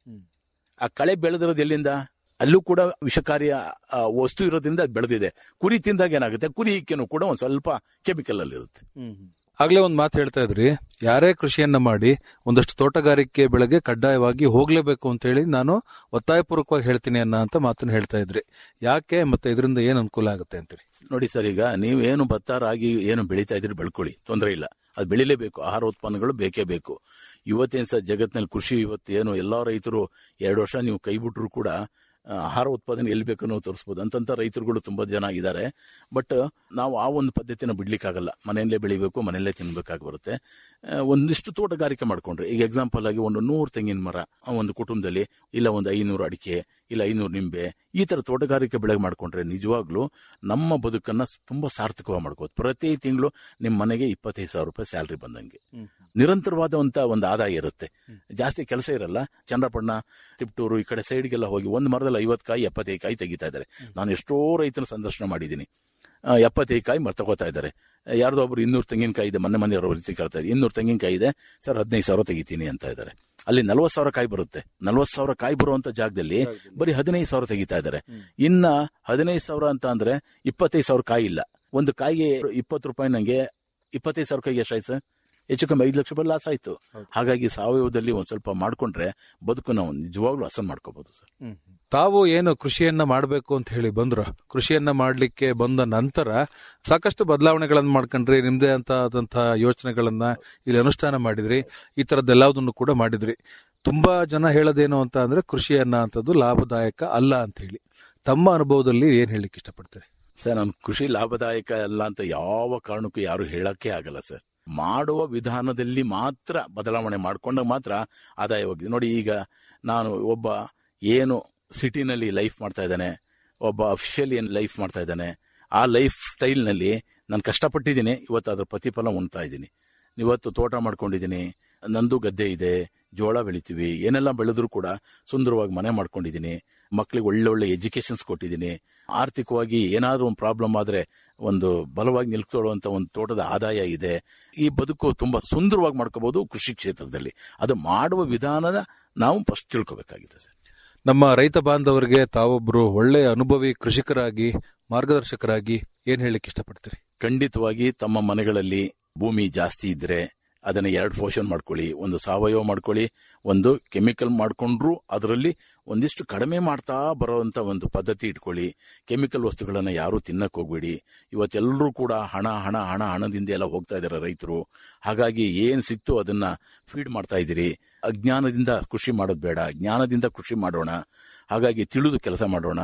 ಆ ಕಳೆ ಬೆಳೆದಿರೋದು ಎಲ್ಲಿಂದ ಅಲ್ಲೂ ಕೂಡ ವಿಷಕಾರಿಯ ಆ, ವಸ್ತು ಇರೋದ್ರಿಂದ ಅದು ಬೆಳೆದಿದೆ ಕುರಿ ತಿಂದಾಗ ಏನಾಗುತ್ತೆ ಕುರಿ ಇಕ್ಕೆನೂ ಕೂಡ ಒಂದ್ ಸ್ವಲ್ಪ ಕೆಮಿಕಲ್ ಅಲ್ಲಿ ಇರುತ್ತೆ ಆಗ್ಲೇ ಒಂದ್ ಮಾತು ಹೇಳ್ತಾ ಇದ್ರಿ ಯಾರೇ ಕೃಷಿಯನ್ನ ಮಾಡಿ ಒಂದಷ್ಟು ತೋಟಗಾರಿಕೆ ಬೆಳೆಗೆ ಕಡ್ಡಾಯವಾಗಿ ಹೋಗ್ಲೇಬೇಕು ಅಂತ ಹೇಳಿ ನಾನು ಒತ್ತಾಯಪೂರ್ವಕವಾಗಿ ಹೇಳ್ತೀನಿ ಅನ್ನೋ ಅಂತ ಮಾತನ್ನ ಹೇಳ್ತಾ ಇದ್ರಿ ಯಾಕೆ ಮತ್ತೆ ಇದರಿಂದ ಏನ್ ಅನುಕೂಲ ಆಗುತ್ತೆ ಅಂತೇಳಿ ನೋಡಿ ಸರ್ ಈಗ ನೀವೇನು ಭತ್ತ ರಾಗಿ ಏನು ಬೆಳೀತಾ ಇದ್ರಿ ಬೆಳ್ಕೊಳ್ಳಿ ತೊಂದರೆ ಇಲ್ಲ ಅದು ಬೆಳಿಲೇಬೇಕು ಆಹಾರ ಉತ್ಪನ್ನಗಳು ಬೇಕೇ ಬೇಕು ಇವತ್ತೇನ್ ಸರ್ ಜಗತ್ತಿನಲ್ಲಿ ಕೃಷಿ ಇವತ್ತು ಏನು ಎಲ್ಲಾ ರೈತರು ಎರಡು ವರ್ಷ ನೀವು ಕೈ ಬಿಟ್ರು ಕೂಡ ಆ, ಆಹಾರ ಉತ್ಪಾದನೆ ಎಲ್ಲಿ ಬೇಕನ್ನೋ ತೋರಿಸ್ಬೋದು ಅಂತಂತ ರೈತರುಗಳು ತುಂಬಾ ಜನ ಇದ್ದಾರೆ ಬಟ್ ನಾವು ಆ ಒಂದು ಪದ್ಧತಿನ ಬಿಡ್ಲಿಕ್ಕಾಗಲ್ಲ ಮನೆಯಲ್ಲೇ ಬೆಳಿಬೇಕು ಮನೆಯಲ್ಲೇ ತಿನ್ಬೇಕಾಗಿ ಬರುತ್ತೆ ಆ, ಒಂದಿಷ್ಟು ತೋಟಗಾರಿಕೆ ಮಾಡ್ಕೊಂಡ್ರೆ ಈಗ ಎಕ್ಸಾಂಪಲ್ ಆಗಿ ಒಂದು ನೂರು ತೆಂಗಿನ ಮರ ಆ ಒಂದು ಕುಟುಂಬದಲ್ಲಿ ಇಲ್ಲ ಒಂದು ಐನೂರು ಅಡಿಕೆ ಇಲ್ಲ ಐನೂರು ನಿಂಬೆ ಈ ತರ ತೋಟಗಾರಿಕೆ ಬೆಳೆ ಮಾಡ್ಕೊಂಡ್ರೆ ನಿಜವಾಗ್ಲೂ ನಮ್ಮ ಬದುಕನ್ನ ತುಂಬಾ ಸಾರ್ಥಕವಾಗಿ ಮಾಡ್ಕೋದು ಪ್ರತಿ ತಿಂಗಳು ನಿಮ್ಮ ಮನೆಗೆ ಇಪ್ಪತ್ತೈದು ಸಾವಿರ ರೂಪಾಯಿ ಸ್ಯಾಲ್ರಿ ಬಂದಂಗೆ ನಿರಂತರವಾದಂತ ಒಂದು ಆದಾಯ ಇರುತ್ತೆ ಜಾಸ್ತಿ ಕೆಲಸ ಇರಲ್ಲ ಚಂದ್ರಪಟ್ಟಣ ತಿಪ್ಟೂರು ಈ ಕಡೆ ಸೈಡ್ಗೆಲ್ಲ ಹೋಗಿ ಒಂದು ಮರದಲ್ಲಿ ಐವತ್ತು ಕಾಯಿ ಎಪ್ಪತ್ತೈದು ಕಾಯಿ ತೆಗಿತಾ ಇದ್ದಾರೆ ನಾನು ಎಷ್ಟೋ ರೈತನ ಸಂದರ್ಶನ ಮಾಡಿದ್ದೀನಿ ಆ, ಎಪ್ಪತ್ತೈದು ಕಾಯಿ ಮರ್ ತಗೋತಾ ಇದ್ದಾರೆ ಯಾರ್ದೋ ಒಬ್ರು ಇನ್ನೂರು ತೆಂಗಿನಕಾಯಿ ಇದೆ ಮೊನ್ನೆ ಮೊನ್ನೆ ಅವ್ರ ರೀತಿ ಕೇಳ್ತಾ ಇದ್ದಾರೆ ಇನ್ನೂರು ತೆಂಗಿನಕಾಯಿ ಇದೆ ಸರ್ ಹದಿನೈದು ಸಾವಿರ ತೆಗಿತೀನಿ ಅಂತ ಇದ್ದಾರೆ ಅಲ್ಲಿ ನಲ್ವತ್ತು ಸಾವಿರ ಕಾಯಿ ಬರುತ್ತೆ ನಲ್ವತ್ತು ಸಾವಿರ ಕಾಯಿ ಬರುವಂತ ಜಾಗದಲ್ಲಿ ಬರೀ ಹದಿನೈದು ಸಾವಿರ ತೆಗಿತಾ ಇದ್ದಾರೆ ಇನ್ನ ಹದಿನೈದು ಸಾವಿರ ಅಂತ ಅಂದ್ರೆ ಇಪ್ಪತ್ತೈದು ಸಾವಿರ ಕಾಯಿ ಇಲ್ಲ ಒಂದು ಕಾಯಿಗೆ ಇಪ್ಪತ್ತು ರೂಪಾಯಿ ನಂಗೆ ಇಪ್ಪತ್ತೈದು ಸಾವಿರ ಕಾಯಿಗೆ ಎಷ್ಟಾಯ್ತು ಸರ್ ಹೆಚ್ಚು ಕಮ್ಮಿ ಐದು ಲಕ್ಷ ರೂಪಾಯಿ ಲಾಸ್ ಆಯ್ತು ಹಾಗಾಗಿ ಸಾವಯವದಲ್ಲಿ ಒಂದ್ ಸ್ವಲ್ಪ ಮಾಡ್ಕೊಂಡ್ರೆ ಬದುಕು ನಾವು ನಿಜವಾಗ್ಲೂ ಹಸನ್ ಮಾಡ್ಕೋಬಹುದು ಸರ್ ತಾವು ಏನು ಕೃಷಿಯನ್ನ ಮಾಡಬೇಕು ಅಂತ ಹೇಳಿ ಬಂದ್ರು ಕೃಷಿಯನ್ನ ಮಾಡ್ಲಿಕ್ಕೆ ಬಂದ ನಂತರ ಸಾಕಷ್ಟು ಬದಲಾವಣೆಗಳನ್ನ ಮಾಡ್ಕೊಂಡ್ರಿ ನಿಮ್ದೇ ಅಂತ ಆದಂತಹ ಯೋಚನೆಗಳನ್ನ ಇಲ್ಲಿ ಅನುಷ್ಠಾನ ಮಾಡಿದ್ರಿ ಈ ತರದ್ದೆಲ್ಲದನ್ನು ಕೂಡ ಮಾಡಿದ್ರಿ ತುಂಬಾ ಜನ ಹೇಳೋದೇನು ಅಂತ ಅಂದ್ರೆ ಕೃಷಿಯನ್ನ ಅಂತದ್ದು ಲಾಭದಾಯಕ ಅಲ್ಲ ಅಂತ ಹೇಳಿ ತಮ್ಮ ಅನುಭವದಲ್ಲಿ ಏನ್ ಹೇಳಲಿಕ್ಕೆ ಇಷ್ಟಪಡ್ತೀರಿ ಸರ್ ನಾನು ಕೃಷಿ ಲಾಭದಾಯಕ ಅಲ್ಲ ಅಂತ ಯಾವ ಕಾರಣಕ್ಕೂ ಯಾರು ಹೇಳಕ್ಕೆ ಆಗಲ್ಲ ಸರ್ ಮಾಡುವ ವಿಧಾನದಲ್ಲಿ ಮಾತ್ರ ಬದಲಾವಣೆ ಮಾಡ್ಕೊಂಡಾಗ ಮಾತ್ರ ಆದಾಯವಾಗಿದೆ ನೋಡಿ ಈಗ ನಾನು ಒಬ್ಬ ಏನು ಸಿಟಿನಲ್ಲಿ ಲೈಫ್ ಮಾಡ್ತಾ ಇದ್ದಾನೆ ಒಬ್ಬ ಅಫಿಷಿಯಲ್ ಏನು ಲೈಫ್ ಮಾಡ್ತಾ ಇದ್ದಾನೆ ಆ ಲೈಫ್ ಸ್ಟೈಲ್ನಲ್ಲಿ ನಾನು ಕಷ್ಟಪಟ್ಟಿದ್ದೀನಿ ಇವತ್ತು ಅದರ ಪ್ರತಿಫಲ ಉಣ್ತಾ ಇದ್ದೀನಿ ಇವತ್ತು ತೋಟ ಮಾಡ್ಕೊಂಡಿದ್ದೀನಿ ನಂದು ಗದ್ದೆ ಇದೆ ಜೋಳ ಬೆಳಿತೀವಿ ಏನೆಲ್ಲ ಬೆಳೆದ್ರು ಕೂಡ ಸುಂದರವಾಗಿ ಮನೆ ಮಾಡ್ಕೊಂಡಿದ್ದೀನಿ ಮಕ್ಕಳಿಗೆ ಒಳ್ಳೊಳ್ಳೆ ಎಜುಕೇಶನ್ಸ್ ಕೊಟ್ಟಿದ್ದೀನಿ ಆರ್ಥಿಕವಾಗಿ ಏನಾದ್ರೂ ಒಂದು ಪ್ರಾಬ್ಲಮ್ ಆದ್ರೆ ಒಂದು ಬಲವಾಗಿ ನಿಲ್ಕೊಳ್ಳುವಂತ ಒಂದು ತೋಟದ ಆದಾಯ ಇದೆ ಈ ಬದುಕು ತುಂಬಾ ಸುಂದರವಾಗಿ ಮಾಡ್ಕೋಬಹುದು ಕೃಷಿ ಕ್ಷೇತ್ರದಲ್ಲಿ ಅದು ಮಾಡುವ ವಿಧಾನದ ನಾವು ಫಸ್ಟ್ ತಿಳ್ಕೊಬೇಕಾಗಿದೆ ಸರ್ ನಮ್ಮ ರೈತ ಬಾಂಧವರಿಗೆ ತಾವೊಬ್ರು ಒಳ್ಳೆಯ ಅನುಭವಿ ಕೃಷಿಕರಾಗಿ ಮಾರ್ಗದರ್ಶಕರಾಗಿ ಏನ್ ಹೇಳಲಿಕ್ಕೆ ಇಷ್ಟಪಡ್ತೀರಿ ಖಂಡಿತವಾಗಿ ತಮ್ಮ ಮನೆಗಳಲ್ಲಿ ಭೂಮಿ ಜಾಸ್ತಿ ಇದ್ರೆ ಅದನ್ನ ಎರಡು ಪೋಷನ್ ಮಾಡ್ಕೊಳ್ಳಿ ಒಂದು ಸಾವಯವ ಮಾಡ್ಕೊಳ್ಳಿ ಒಂದು ಕೆಮಿಕಲ್ ಮಾಡ್ಕೊಂಡ್ರು ಅದರಲ್ಲಿ ಒಂದಿಷ್ಟು ಕಡಿಮೆ ಮಾಡ್ತಾ ಬರುವಂತ ಒಂದು ಪದ್ಧತಿ ಇಟ್ಕೊಳ್ಳಿ ಕೆಮಿಕಲ್ ವಸ್ತುಗಳನ್ನ ಯಾರು ತಿನ್ನಕ್ ಹೋಗ್ಬೇಡಿ ಇವತ್ತೆಲ್ಲರೂ ಕೂಡ ಹಣ ಹಣ ಹಣ ಹಣದಿಂದ ಎಲ್ಲ ಹೋಗ್ತಾ ಇದಾರೆ ರೈತರು ಹಾಗಾಗಿ ಏನ್ ಸಿಕ್ತು ಅದನ್ನ ಫೀಡ್ ಮಾಡ್ತಾ ಇದ್ದೀರಿ ಅಜ್ಞಾನದಿಂದ ಕೃಷಿ ಮಾಡೋದು ಬೇಡ ಜ್ಞಾನದಿಂದ ಕೃಷಿ ಮಾಡೋಣ ಹಾಗಾಗಿ ತಿಳಿದು ಕೆಲಸ ಮಾಡೋಣ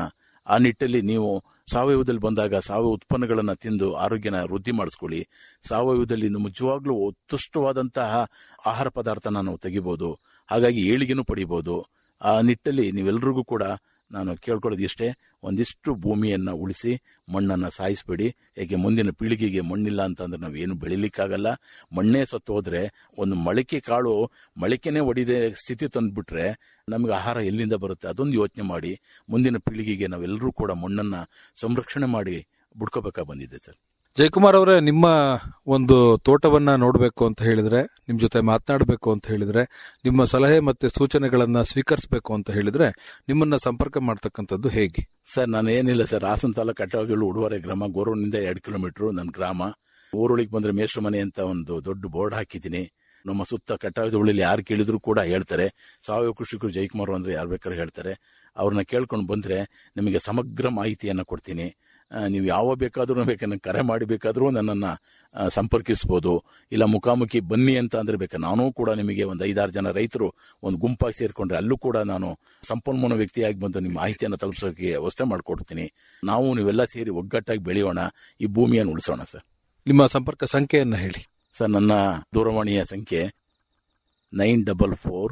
ಆ ನಿಟ್ಟಲ್ಲಿ ನೀವು ಸಾವಯವದಲ್ಲಿ ಬಂದಾಗ ಸಾವಯವ ಉತ್ಪನ್ನಗಳನ್ನ ತಿಂದು ಆರೋಗ್ಯನ ವೃದ್ಧಿ ಮಾಡಿಸ್ಕೊಳ್ಳಿ ಸಾವಯವದಲ್ಲಿ ನಿಜವಾಗ್ಲೂ ಉತ್ಕೃಷ್ಟವಾದಂತಹ ಆಹಾರ ಪದಾರ್ಥನ ನಾವು ತೆಗಿಬಹುದು ಹಾಗಾಗಿ ಏಳಿಗೆನೂ ಪಡಿಬಹುದು ಆ ನಿಟ್ಟಲ್ಲಿ ನೀವೆಲ್ರಿಗೂ ಕೂಡ ನಾನು ಕೇಳ್ಕೊಳ್ಳೋದು ಇಷ್ಟೇ ಒಂದಿಷ್ಟು ಭೂಮಿಯನ್ನ ಉಳಿಸಿ ಮಣ್ಣನ್ನ ಸಾಯಿಸಬೇಡಿ ಯಾಕೆ ಮುಂದಿನ ಪೀಳಿಗೆಗೆ ಮಣ್ಣಿಲ್ಲ ಅಂತಂದ್ರೆ ನಾವು ಏನು ಬೆಳಿಲಿಕ್ಕಾಗಲ್ಲ ಮಣ್ಣೇ ಸತ್ತು ಹೋದ್ರೆ ಒಂದು ಮೊಳಕೆ ಕಾಳು ಮೊಳಕೆನೆ ಒಡಿದೆ ಸ್ಥಿತಿ ತಂದ್ಬಿಟ್ರೆ ನಮಗೆ ಆಹಾರ ಎಲ್ಲಿಂದ ಬರುತ್ತೆ ಅದೊಂದು ಯೋಚನೆ ಮಾಡಿ ಮುಂದಿನ ಪೀಳಿಗೆಗೆ ನಾವೆಲ್ಲರೂ ಕೂಡ ಮಣ್ಣನ್ನ ಸಂರಕ್ಷಣೆ ಮಾಡಿ ಬಿಡ್ಕೋಬೇಕಾ ಬಂದಿದೆ ಸರ್ ಜಯಕುಮಾರ್ ಅವರೇ ನಿಮ್ಮ ಒಂದು ತೋಟವನ್ನ ನೋಡಬೇಕು ಅಂತ ಹೇಳಿದ್ರೆ ನಿಮ್ ಜೊತೆ ಮಾತನಾಡಬೇಕು ಅಂತ ಹೇಳಿದ್ರೆ ನಿಮ್ಮ ಸಲಹೆ ಮತ್ತೆ ಸೂಚನೆಗಳನ್ನ ಸ್ವೀಕರಿಸಬೇಕು ಅಂತ ಹೇಳಿದ್ರೆ ನಿಮ್ಮನ್ನ ಸಂಪರ್ಕ ಮಾಡ್ತಕ್ಕಂಥದ್ದು ಹೇಗೆ ಸರ್ ನಾನು ಏನಿಲ್ಲ ಸರ್ ಹಾಸನ ತಾಲೂಕು ಕಟ್ಟವಾಗಲು ಉಡುವರೆ ಗ್ರಾಮ ಗೋರೂರಿನಿಂದ ಎರಡು ಕಿಲೋಮೀಟರ್ ನನ್ನ ಗ್ರಾಮ ಊರೊಳಗೆ ಬಂದ್ರೆ ಮೇಷ್ಟ್ರ ಮನೆ ಅಂತ ಒಂದು ದೊಡ್ಡ ಬೋರ್ಡ್ ಹಾಕಿದ್ದೀನಿ ನಮ್ಮ ಸುತ್ತ ಕಟ್ಟಾಯದ ಉಳಿಲಿ ಯಾರು ಕೇಳಿದ್ರು ಕೂಡ ಹೇಳ್ತಾರೆ ಸಾವಯವ ಕೃಷಿಕರು ಜಯಕುಮಾರ್ ಅಂದ್ರೆ ಯಾರು ಬೇಕಾದ್ರೂ ಹೇಳ್ತಾರೆ ಅವ್ರನ್ನ ಕೇಳ್ಕೊಂಡು ಬಂದ್ರೆ ನಿಮಗೆ ಸಮಗ್ರ ಮಾಹಿತಿಯನ್ನ ಕೊಡ್ತೀನಿ ಆ, ನೀವು ಯಾವ ಬೇಕಾದ್ರೂ ಬೇಕಾದ್ರೆ ಕರೆ ಮಾಡಿ ಬೇಕಾದ್ರೂ ನನ್ನನ್ನ ಆ, ಸಂಪರ್ಕಿಸಬಹುದು ಇಲ್ಲ ಮುಖಾಮುಖಿ ಬನ್ನಿ ಅಂತ ಅಂದ್ರೆ ಬೇಕಾ ನಾನು ಕೂಡ ನಿಮಗೆ ಒಂದು ಐದಾರು ಜನ ರೈತರು ಒಂದು ಗುಂಪಾಗಿ ಸೇರ್ಕೊಂಡ್ರೆ ಅಲ್ಲೂ ಕೂಡ ನಾನು ಸಂಪನ್ಮೂಲ ವ್ಯಕ್ತಿಯಾಗಿ ಬಂದು ನಿಮ್ಮ ಮಾಹಿತಿಯನ್ನು ತಲುಪಿಸೋಕೆ ವ್ಯವಸ್ಥೆ ಮಾಡಿಕೊಡ್ತೀನಿ ನಾವು ನೀವೆಲ್ಲ ಸೇರಿ ಒಗ್ಗಟ್ಟಾಗಿ ಬೆಳೆಯೋಣ ಈ ಭೂಮಿಯನ್ನು ಉಳಿಸೋಣ ಸರ್ ನಿಮ್ಮ ಸಂಪರ್ಕ ಸಂಖ್ಯೆಯನ್ನ ಹೇಳಿ ಸರ್ ನನ್ನ ದೂರವಾಣಿಯ ಸಂಖ್ಯೆ nine double four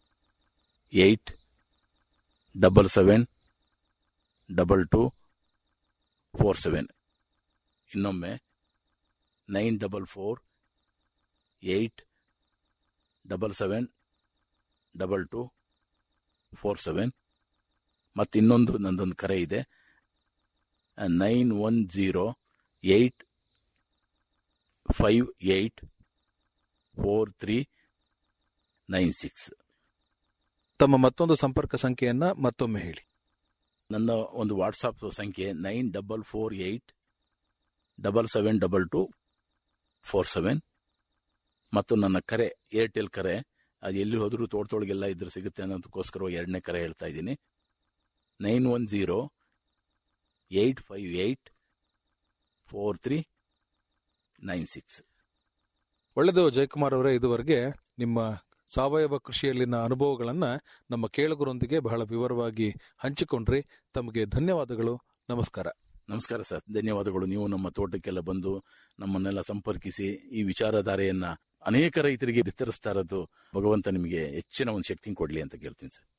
eight double seven double two four seven ಇನ್ನೊಮ್ಮೆ nine double four eight double seven double two four seven ಮತ್ತು ಇನ್ನೊಂದು ನಂದೊಂದು ಕರೆ ಇದೆ nine one zero eight five eight four three nine six ತಮ್ಮ ಮತ್ತೊಂದು ಸಂಪರ್ಕ ಸಂಖ್ಯೆಯನ್ನ ಮತ್ತೊಮ್ಮೆ ಹೇಳಿ ನನ್ನ ಒಂದು ವಾಟ್ಸಾಪ್ ಸಂಖ್ಯೆ nine double four eight double seven double two four seven ಮತ್ತು ನನ್ನ ಕರೆ ಏರ್ಟೆಲ್ ಕರೆ ಅದು ಎಲ್ಲಿ ಹೋದರೂ ತೋಟದೊಳಗೆಲ್ಲ ಇದ್ರೆ ಸಿಗುತ್ತೆ ಅನ್ನೋದಕ್ಕೋಸ್ಕರ ಎರಡನೇ ಕರೆ ಹೇಳ್ತಾ ಇದ್ದೀನಿ nine one zero eight five eight four three nine six ಒಳ್ಳೆಯದು ಜಯಕುಮಾರ್ ಅವರೇ ಇದುವರೆಗೆ ನಿಮ್ಮ ಸಾವಯವ ಕೃಷಿಯಲ್ಲಿನ ಅನುಭವಗಳನ್ನ ನಮ್ಮ ಕೇಳುಗರೊಂದಿಗೆ ಬಹಳ ವಿವರವಾಗಿ ಹಂಚಿಕೊಂಡ್ರಿ ತಮಗೆ ಧನ್ಯವಾದಗಳು ನಮಸ್ಕಾರ ನಮಸ್ಕಾರ ಸರ್ ಧನ್ಯವಾದಗಳು ನೀವು ನಮ್ಮ ತೋಟಕ್ಕೆಲ್ಲ ಬಂದು ನಮ್ಮನ್ನೆಲ್ಲ ಸಂಪರ್ಕಿಸಿ ಈ ವಿಚಾರಧಾರೆಯನ್ನ ಅನೇಕ ರೈತರಿಗೆ ವಿಸ್ತರಿಸ್ತಾ ಇರೋದು ಭಗವಂತ ನಿಮಗೆ ಹೆಚ್ಚಿನ ಒಂದು ಶಕ್ತಿ ಕೊಡ್ಲಿ ಅಂತ ಕೇಳ್ತೀನಿ ಸರ್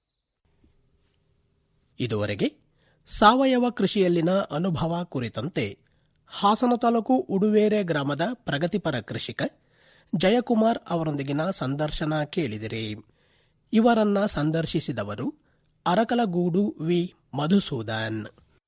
ಇದುವರೆಗೆ ಸಾವಯವ ಕೃಷಿಯಲ್ಲಿನ ಅನುಭವ ಕುರಿತಂತೆ ಹಾಸನ ತಾಲೂಕು ಉಡುವೇರೆ ಗ್ರಾಮದ ಪ್ರಗತಿಪರ ಕೃಷಿಕ ಜಯಕುಮಾರ್ ಅವರೊಂದಿಗಿನ ಸಂದರ್ಶನ ಕೇಳಿದಿರಿ ಇವರನ್ನ ಸಂದರ್ಶಿಸಿದವರು ಅರಕಲಗೂಡು ವಿ ಮಧುಸೂದನ್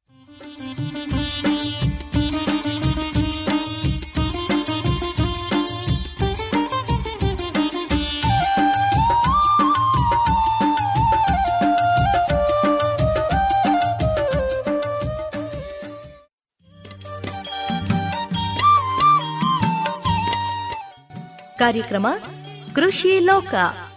ಕಾರ್ಯಕ್ರಮ ಕೃಷಿ ಲೋಕ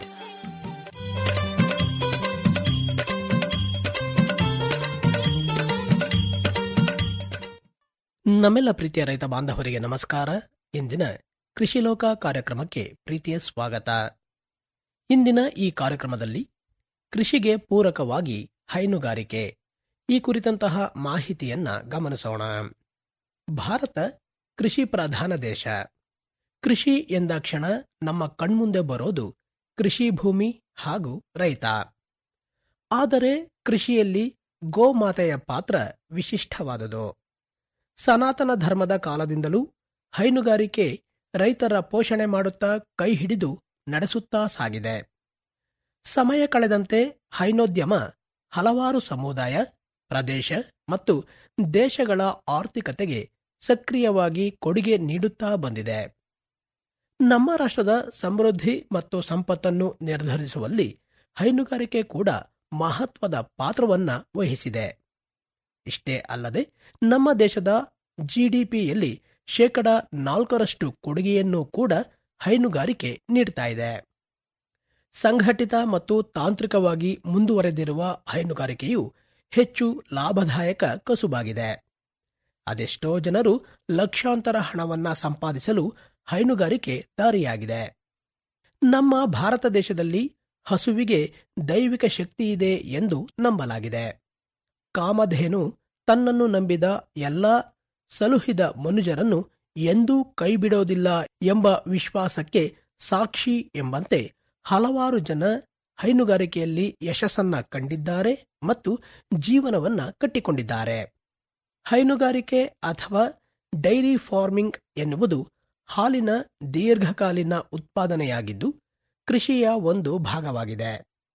ನಮ್ಮೆಲ್ಲ ಪ್ರೀತಿಯ ರೈತ ಬಾಂಧವರಿಗೆ ನಮಸ್ಕಾರ ಇಂದಿನ ಕೃಷಿ ಲೋಕ ಕಾರ್ಯಕ್ರಮಕ್ಕೆ ಪ್ರೀತಿಯ ಸ್ವಾಗತ ಇಂದಿನ ಈ ಕಾರ್ಯಕ್ರಮದಲ್ಲಿ ಕೃಷಿಗೆ ಪೂರಕವಾಗಿ ಹೈನುಗಾರಿಕೆ ಈ ಕುರಿತಂತಹ ಮಾಹಿತಿಯನ್ನ ಗಮನಿಸೋಣ ಭಾರತ ಕೃಷಿ ಪ್ರಧಾನ ದೇಶ ಕೃಷಿ ಎಂದಾಕ್ಷಣ ನಮ್ಮ ಕಣ್ಮುಂದೆ ಬರೋದು ಕೃಷಿ ಭೂಮಿ ಹಾಗೂ ರೈತ ಆದರೆ ಕೃಷಿಯಲ್ಲಿ ಗೋಮಾತೆಯ ಪಾತ್ರ ವಿಶಿಷ್ಟವಾದುದು ಸನಾತನ ಧರ್ಮದ ಕಾಲದಿಂದಲೂ ಹೈನುಗಾರಿಕೆ ರೈತರ ಪೋಷಣೆ ಮಾಡುತ್ತಾ ಕೈ ಹಿಡಿದು ನಡೆಸುತ್ತಾ ಸಾಗಿದೆ ಸಮಯ ಕಳೆದಂತೆ ಹೈನೋದ್ಯಮ ಹಲವಾರು ಸಮುದಾಯ ಪ್ರದೇಶ ಮತ್ತು ದೇಶಗಳ ಆರ್ಥಿಕತೆಗೆ ಸಕ್ರಿಯವಾಗಿ ಕೊಡುಗೆ ನೀಡುತ್ತಾ ಬಂದಿದೆ ನಮ್ಮ ರಾಷ್ಟ್ರದ ಸಮೃದ್ಧಿ ಮತ್ತು ಸಂಪತ್ತನ್ನು ನಿರ್ಧರಿಸುವಲ್ಲಿ ಹೈನುಗಾರಿಕೆ ಕೂಡ ಮಹತ್ವದ ಪಾತ್ರವನ್ನ ವಹಿಸಿದೆ ಇಷ್ಟೇ ಅಲ್ಲದೆ ನಮ್ಮ ದೇಶದ ಜಿಡಿಪಿಯಲ್ಲಿ ಶೇಕಡ ನಾಲ್ಕರಷ್ಟು ಕೊಡುಗೆಯನ್ನು ಕೂಡ ಹೈನುಗಾರಿಕೆ ನೀಡ್ತಾ ಇದೆ ಸಂಘಟಿತ ಮತ್ತು ತಾಂತ್ರಿಕವಾಗಿ ಮುಂದುವರೆದಿರುವ ಹೈನುಗಾರಿಕೆಯು ಹೆಚ್ಚು ಲಾಭದಾಯಕ ಕಸುಬಾಗಿದೆ ಅದೆಷ್ಟೋ ಜನರು ಲಕ್ಷಾಂತರ ಹಣವನ್ನ ಸಂಪಾದಿಸಲು ಹೈನುಗಾರಿಕೆ ದಾರಿಯಾಗಿದೆ ನಮ್ಮ ಭಾರತ ದೇಶದಲ್ಲಿ ಹಸುವಿಗೆ ದೈವಿಕ ಶಕ್ತಿ ಇದೆ ಎಂದು ನಂಬಲಾಗಿದೆ ಕಾಮಧೇನು ತನ್ನನ್ನು ನಂಬಿದ ಎಲ್ಲ ಸಲುಹಿದ ಮನುಜರನ್ನು ಎಂದೂ ಕೈಬಿಡೋದಿಲ್ಲ ಎಂಬ ವಿಶ್ವಾಸಕ್ಕೆ ಸಾಕ್ಷಿ ಎಂಬಂತೆ ಹಲವಾರು ಜನ ಹೈನುಗಾರಿಕೆಯಲ್ಲಿ ಯಶಸ್ಸನ್ನ ಕಂಡಿದ್ದಾರೆ ಮತ್ತು ಜೀವನವನ್ನ ಕಟ್ಟಿಕೊಂಡಿದ್ದಾರೆ ಹೈನುಗಾರಿಕೆ ಅಥವಾ ಡೈರಿ ಫಾರ್ಮಿಂಗ್ ಎನ್ನುವುದು ಹಾಲಿನ ದೀರ್ಘಕಾಲೀನ ಉತ್ಪಾದನೆಯಾಗಿದ್ದು ಕೃಷಿಯ ಒಂದು ಭಾಗವಾಗಿದೆ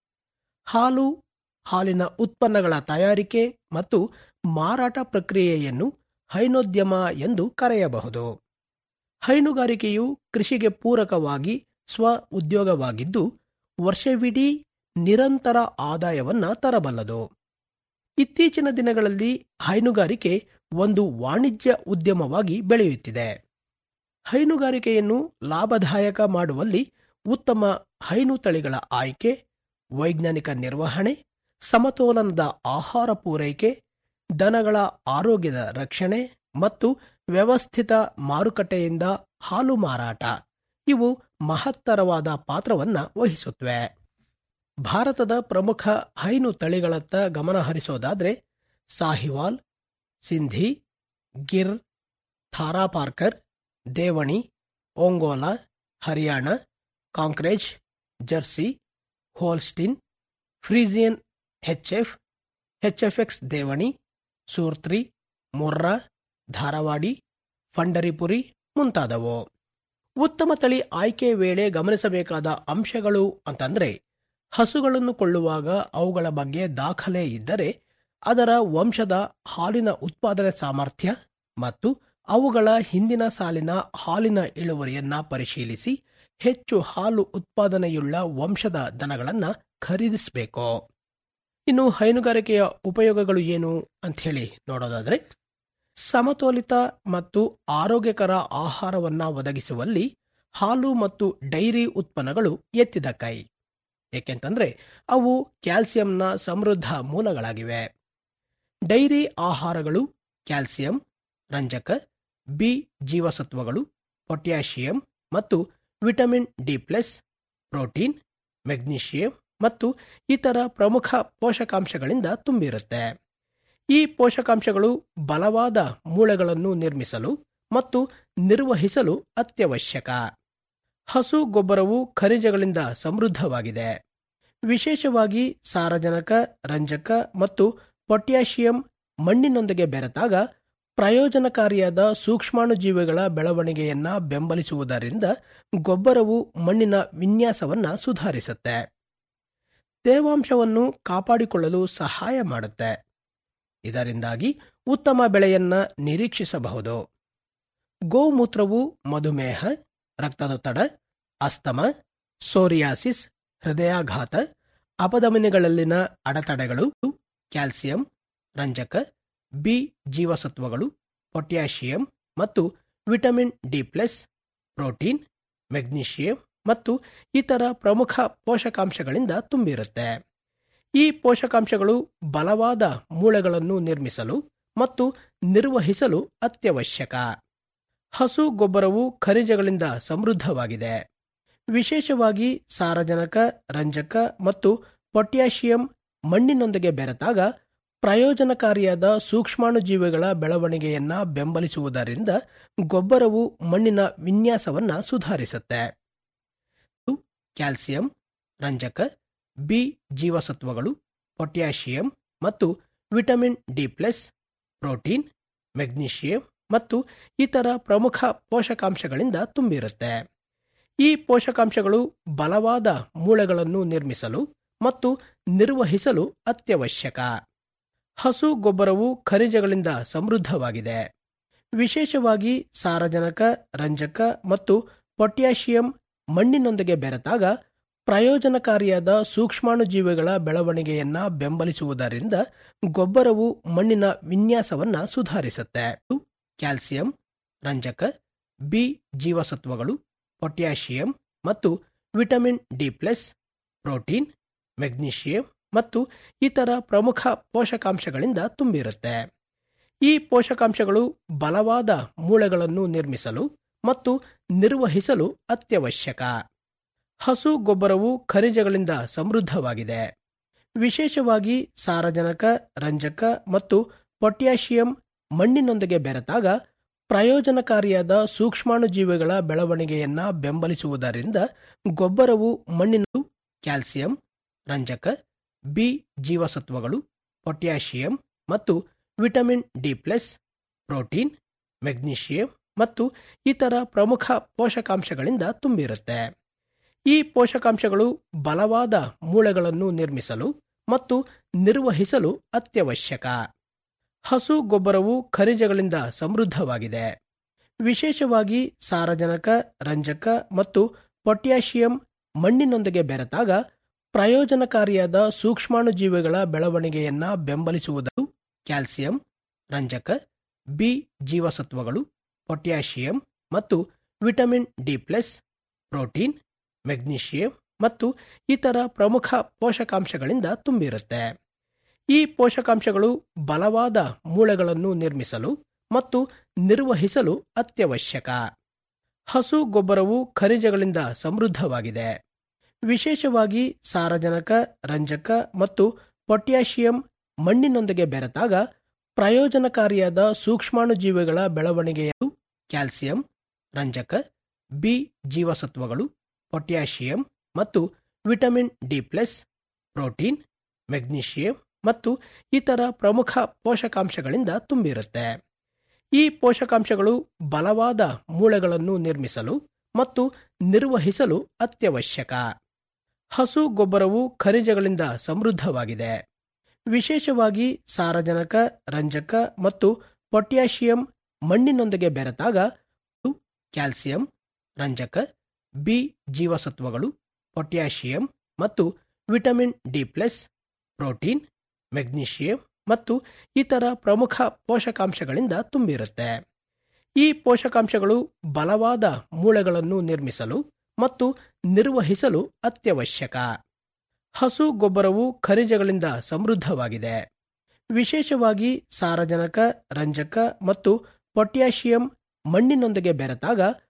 ಹಾಲು ಹಾಲಿನ ಉತ್ಪನ್ನಗಳ ತಯಾರಿಕೆ ಮತ್ತು ಮಾರಾಟ ಪ್ರಕ್ರಿಯೆಯನ್ನು ಹೈನೋದ್ಯಮ ಎಂದು ಕರೆಯಬಹುದು ಹೈನುಗಾರಿಕೆಯು ಕೃಷಿಗೆ ಪೂರಕವಾಗಿ ಸ್ವ ಉದ್ಯೋಗವಾಗಿದ್ದು ವರ್ಷವಿಡೀ ನಿರಂತರ ಆದಾಯವನ್ನ ತರಬಲ್ಲದು ಇತ್ತೀಚಿನ ದಿನಗಳಲ್ಲಿ ಹೈನುಗಾರಿಕೆ ಒಂದು ವಾಣಿಜ್ಯ ಉದ್ಯಮವಾಗಿ ಬೆಳೆಯುತ್ತಿದೆ ಹೈನುಗಾರಿಕೆಯನ್ನು ಲಾಭದಾಯಕ ಮಾಡುವಲ್ಲಿ ಉತ್ತಮ ಹೈನು ತಳಿಗಳ ಆಯ್ಕೆ ವೈಜ್ಞಾನಿಕ ನಿರ್ವಹಣೆ ಸಮತೋಲನದ ಆಹಾರ ಪೂರೈಕೆ ದನಗಳ ಆರೋಗ್ಯದ ರಕ್ಷಣೆ ಮತ್ತು ವ್ಯವಸ್ಥಿತ ಮಾರುಕಟ್ಟೆಯಿಂದ ಹಾಲು ಮಾರಾಟ ಇವು ಮಹತ್ತರವಾದ ಪಾತ್ರವನ್ನ ವಹಿಸುತ್ತವೆ ಭಾರತದ ಪ್ರಮುಖ ಹೈನು ತಳಿಗಳತ್ತ ಗಮನ ಹರಿಸೋದಾದ್ರೆ Sahiwal Sindhi Gir Tharparkar Deoni Ongole Haryana Kankrej Jersey Holstein Friesian HF HFX Deoni Surti Murrah Dharwadi Pandharpuri ಮುಂತಾದವು ಉತ್ತಮ ತಳಿ ಆಯ್ಕೆ ವೇಳೆ ಗಮನಿಸಬೇಕಾದ ಅಂಶಗಳು ಅಂತಂದ್ರೆ ಹಸುಗಳನ್ನು ಕೊಳ್ಳುವಾಗ ಅವುಗಳ ಬಗ್ಗೆ ದಾಖಲೆ ಇದ್ದರೆ ಅದರ ವಂಶದ ಹಾಲಿನ ಉತ್ಪಾದನೆ ಸಾಮರ್ಥ್ಯ ಮತ್ತು ಅವುಗಳ ಹಿಂದಿನ ಸಾಲಿನ ಹಾಲಿನ ಇಳುವರಿಯನ್ನ ಪರಿಶೀಲಿಸಿ ಹೆಚ್ಚು ಹಾಲು ಉತ್ಪಾದನೆಯುಳ್ಳ ವಂಶದ ದನಗಳನ್ನ ಖರೀದಿಸಬೇಕು ಇನ್ನು ಹೈನುಗಾರಿಕೆಯ ಉಪಯೋಗಗಳು ಏನು ಅಂತ ಹೇಳಿ ನೋಡೋದಾದ್ರೆ ಸಮತೋಲಿತ ಮತ್ತು ಆರೋಗ್ಯಕರ ಆಹಾರವನ್ನ ಒದಗಿಸುವಲ್ಲಿ ಹಾಲು ಮತ್ತು ಡೈರಿ ಉತ್ಪನ್ನಗಳು ಎತ್ತಿದ ಕೈ ಏಕೆಂತಂದ್ರೆ ಅವು ಕ್ಯಾಲ್ಸಿಯಂನ ಸಮೃದ್ಧ ಮೂಲಗಳಾಗಿವೆ ಡೈರಿ ಆಹಾರಗಳು ಕ್ಯಾಲ್ಸಿಯಂ ರಂಜಕ ಬಿ ಜೀವಸತ್ವಗಳು ಪೊಟ್ಯಾಷಿಯಂ ಮತ್ತು vitamin D plus protein magnesium ಮತ್ತು ಇತರ ಪ್ರಮುಖ ಪೋಷಕಾಂಶಗಳಿಂದ ತುಂಬಿರುತ್ತೆ ಈ ಪೋಷಕಾಂಶಗಳು ಬಲವಾದ ಮೂಳೆಗಳನ್ನು ನಿರ್ಮಿಸಲು ಮತ್ತು ನಿರ್ವಹಿಸಲು ಅತ್ಯವಶ್ಯಕ ಹಸು ಗೊಬ್ಬರವು ಖನಿಜಗಳಿಂದ ಸಮೃದ್ಧವಾಗಿದೆ ವಿಶೇಷವಾಗಿ ಸಾರಜನಕ ರಂಜಕ ಮತ್ತು ಪೊಟ್ಯಾಷಿಯಂ ಮಣ್ಣಿನೊಂದಿಗೆ ಬೆರೆತಾಗ ಪ್ರಯೋಜನಕಾರಿಯಾದ ಸೂಕ್ಷ್ಮಾಣುಜೀವಿಗಳ ಬೆಳವಣಿಗೆಯನ್ನ ಬೆಂಬಲಿಸುವುದರಿಂದ ಗೊಬ್ಬರವು ಮಣ್ಣಿನ ವಿನ್ಯಾಸವನ್ನ ಸುಧಾರಿಸುತ್ತೆ ತೇವಾಂಶವನ್ನು ಕಾಪಾಡಿಕೊಳ್ಳಲು ಸಹಾಯ ಮಾಡುತ್ತೆ ಇದರಿಂದಾಗಿ ಉತ್ತಮ ಬೆಳೆಯನ್ನ ನಿರೀಕ್ಷಿಸಬಹುದು ಗೋಮೂತ್ರವು ಮಧುಮೇಹ ರಕ್ತದೊತ್ತಡ ಅಸ್ತಮ ಸೋರಿಯಾಸಿಸ್ ಹೃದಯಾಘಾತ ಅಪಧಮನಿಗಳಲ್ಲಿನ ಅಡೆತಡೆಗಳು ಕ್ಯಾಲ್ಸಿಯಂ ರಂಜಕ ಬಿ ಜೀವಸತ್ವಗಳು ಪೊಟ್ಯಾಷಿಯಂ ಮತ್ತು vitamin D plus protein magnesium ಮತ್ತು ಇತರ ಪ್ರಮುಖ ಪೋಷಕಾಂಶಗಳಿಂದ ತುಂಬಿರುತ್ತೆ ಈ ಪೋಷಕಾಂಶಗಳು ಬಲವಾದ ಮೂಳೆಗಳನ್ನು ನಿರ್ಮಿಸಲು ಮತ್ತು ನಿರ್ವಹಿಸಲು ಅತ್ಯವಶ್ಯಕ ಹಸು ಗೊಬ್ಬರವು ಖನಿಜಗಳಿಂದ ಸಮೃದ್ಧವಾಗಿದೆ ವಿಶೇಷವಾಗಿ ಸಾರಜನಕ ರಂಜಕ ಮತ್ತು ಪೊಟ್ಯಾಷಿಯಂ ಮಣ್ಣಿನೊಂದಿಗೆ ಬೆರೆತಾಗ ಪ್ರಯೋಜನಕಾರಿಯಾದ ಸೂಕ್ಷ್ಮಾಣುಜೀವಿಗಳ ಬೆಳವಣಿಗೆಯನ್ನ ಬೆಂಬಲಿಸುವುದರಿಂದ ಗೊಬ್ಬರವು ಮಣ್ಣಿನ ವಿನ್ಯಾಸವನ್ನ ಸುಧಾರಿಸುತ್ತೆ ಕ್ಯಾಲ್ಸಿಯಂ ರಂಜಕ ಬಿ ಜೀವಸತ್ವಗಳು ಪೊಟ್ಯಾಷಿಯಂ ಮತ್ತು vitamin D plus protein magnesium ಮತ್ತು ಇತರ ಪ್ರಮುಖ ಪೋಷಕಾಂಶಗಳಿಂದ ತುಂಬಿರುತ್ತೆ ಈ ಪೋಷಕಾಂಶಗಳು ಬಲವಾದ ಮೂಳೆಗಳನ್ನು ನಿರ್ಮಿಸಲು ಮತ್ತು ನಿರ್ವಹಿಸಲು ಅತ್ಯವಶ್ಯಕ ಹಸು ಗೊಬ್ಬರವು ಖನಿಜಗಳಿಂದ ಸಮೃದ್ಧವಾಗಿದೆ ವಿಶೇಷವಾಗಿ ಸಾರಜನಕ ರಂಜಕ ಮತ್ತು ಪೊಟ್ಯಾಷಿಯಂ ಮಣ್ಣಿನೊಂದಿಗೆ ಬೆರೆತಾಗ ಪ್ರಯೋಜನಕಾರಿಯಾದ ಸೂಕ್ಷ್ಮಾಣುಜೀವಿಗಳ ಬೆಳವಣಿಗೆಯನ್ನ ಬೆಂಬಲಿಸುವುದರಿಂದ ಗೊಬ್ಬರವು ಮಣ್ಣಿನ ವಿನ್ಯಾಸವನ್ನ ಸುಧಾರಿಸುತ್ತೆ ಕ್ಯಾಲ್ಸಿಯಂ ರಂಜಕ ಬಿ ಜೀವಸತ್ವಗಳು ಪೊಟ್ಯಾಷಿಯಂ ಮತ್ತು vitamin D plus protein magnesium ಮತ್ತು ಇತರ ಪ್ರಮುಖ ಪೋಷಕಾಂಶಗಳಿಂದ ತುಂಬಿರುತ್ತೆ ಈ ಪೋಷಕಾಂಶಗಳು ಬಲವಾದ ಮೂಳೆಗಳನ್ನು ನಿರ್ಮಿಸಲು ಮತ್ತು ನಿರ್ವಹಿಸಲು ಅತ್ಯವಶ್ಯಕ ಹಸು ಗೊಬ್ಬರವು ಖನಿಜಗಳಿಂದ ಸಮೃದ್ಧವಾಗಿದೆ ವಿಶೇಷವಾಗಿ ಸಾರಜನಕ ರಂಜಕ ಮತ್ತು ಪೊಟ್ಯಾಷಿಯಂ ಮಣ್ಣಿನೊಂದಿಗೆ ಬೆರೆತಾಗ ಪ್ರಯೋಜನಕಾರಿಯಾದ ಸೂಕ್ಷ್ಮಾಣುಜೀವಿಗಳ ಬೆಳವಣಿಗೆಯನ್ನ ಬೆಂಬಲಿಸುವುದರಿಂದ ಗೊಬ್ಬರವು ಮಣ್ಣಿನ ಕ್ಯಾಲ್ಸಿಯಂ ರಂಜಕ ಬಿ ಜೀವಸತ್ವಗಳು ಪೊಟ್ಯಾಷಿಯಂ ಮತ್ತು vitamin D plus protein magnesium ಮತ್ತು ಇತರ ಪ್ರಮುಖ ಪೋಷಕಾಂಶಗಳಿಂದ ತುಂಬಿರುತ್ತೆ ಈ ಪೋಷಕಾಂಶಗಳು ಬಲವಾದ ಮೂಳೆಗಳನ್ನು ನಿರ್ಮಿಸಲು ಮತ್ತು ನಿರ್ವಹಿಸಲು ಅತ್ಯವಶ್ಯಕ ಹಸು ಗೊಬ್ಬರವು ಖನಿಜಗಳಿಂದ ಸಮೃದ್ಧವಾಗಿದೆ ವಿಶೇಷವಾಗಿ ಸಾರಜನಕ ರಂಜಕ ಮತ್ತು ಪೊಟ್ಯಾಷಿಯಂ ಮಣ್ಣಿನೊಂದಿಗೆ ಬೆರೆತಾಗ ಪ್ರಯೋಜನಕಾರಿಯಾದ ಸೂಕ್ಷ್ಮಾಣುಜೀವಿಗಳ ಬೆಳವಣಿಗೆಯನ್ನ ಬೆಂಬಲಿಸುವುದು ಕ್ಯಾಲ್ಸಿಯಂ ರಂಜಕ ಬಿ ಜೀವಸತ್ವಗಳು ಪೊಟ್ಯಾಷಿಯಂ ಮತ್ತು vitamin D plus protein magnesium ಮತ್ತು ಇತರ ಪ್ರಮುಖ ಪೋಷಕಾಂಶಗಳಿಂದ ತುಂಬಿರುತ್ತೆ ಈ ಪೋಷಕಾಂಶಗಳು ಬಲವಾದ ಮೂಳೆಗಳನ್ನು ನಿರ್ಮಿಸಲು ಮತ್ತು ನಿರ್ವಹಿಸಲು ಅತ್ಯವಶ್ಯಕ ಹಸು ಗೊಬ್ಬರವು ಖನಿಜಗಳಿಂದ ಸಮೃದ್ಧವಾಗಿದೆ ವಿಶೇಷವಾಗಿ ಸಾರಜನಕ ರಂಜಕ ಮತ್ತು ಪೊಟ್ಯಾಷಿಯಂ ಮಣ್ಣಿನೊಂದಿಗೆ ಬೆರೆತಾಗ ಪ್ರಯೋಜನಕಾರಿಯಾದ ಸೂಕ್ಷ್ಮಾಣುಜೀವಿಗಳ ಬೆಳವಣಿಗೆಯನ್ನು ಕ್ಯಾಲ್ಸಿಯಂ ರಂಜಕ ಬಿ ಜೀವಸತ್ವಗಳು ಪೊಟ್ಯಾಷಿಯಂ ಮತ್ತು vitamin D plus protein magnesium ಮತ್ತು ಇತರ ಪ್ರಮುಖ ಪೋಷಕಾಂಶಗಳಿಂದ ತುಂಬಿರುತ್ತೆ ಈ ಪೋಷಕಾಂಶಗಳು ಬಲವಾದ ಮೂಳೆಗಳನ್ನು ನಿರ್ಮಿಸಲು ಮತ್ತು ನಿರ್ವಹಿಸಲು ಅತ್ಯವಶ್ಯಕ ಹಸು ಗೊಬ್ಬರವು ಖನಿಜಗಳಿಂದ ಸಮೃದ್ಧವಾಗಿದೆ ವಿಶೇಷವಾಗಿ ಸಾರಜನಕ ರಂಜಕ ಮತ್ತು ಪೊಟ್ಯಾಷಿಯಂ ಮಣ್ಣಿನೊಂದಿಗೆ ಬೆರೆತಾಗ ಕ್ಯಾಲ್ಸಿಯಂ ರಂಜಕ ಬಿ ಜೀವಸತ್ವಗಳು ಪೊಟ್ಯಾಷಿಯಂ ಮತ್ತು vitamin D plus protein magnesium ಮತ್ತು ಇತರ ಪ್ರಮುಖ ಪೋಷಕಾಂಶಗಳಿಂದ ತುಂಬಿರುತ್ತೆ ಈ ಪೋಷಕಾಂಶಗಳು ಬಲವಾದ ಮೂಳೆಗಳನ್ನು ನಿರ್ಮಿಸಲು ಮತ್ತು ನಿರ್ವಹಿಸಲು ಅತ್ಯವಶ್ಯಕ ಹಸು ಗೊಬ್ಬರವು ಖನಿಜಗಳಿಂದ ಸಮೃದ್ಧವಾಗಿದೆ ವಿಶೇಷವಾಗಿ ಸಾರಜನಕ ರಂಜಕ ಮತ್ತು ಪೊಟ್ಯಾಷಿಯಂ ಮಣ್ಣಿನೊಂದಿಗೆ ಬೆರೆತಾಗ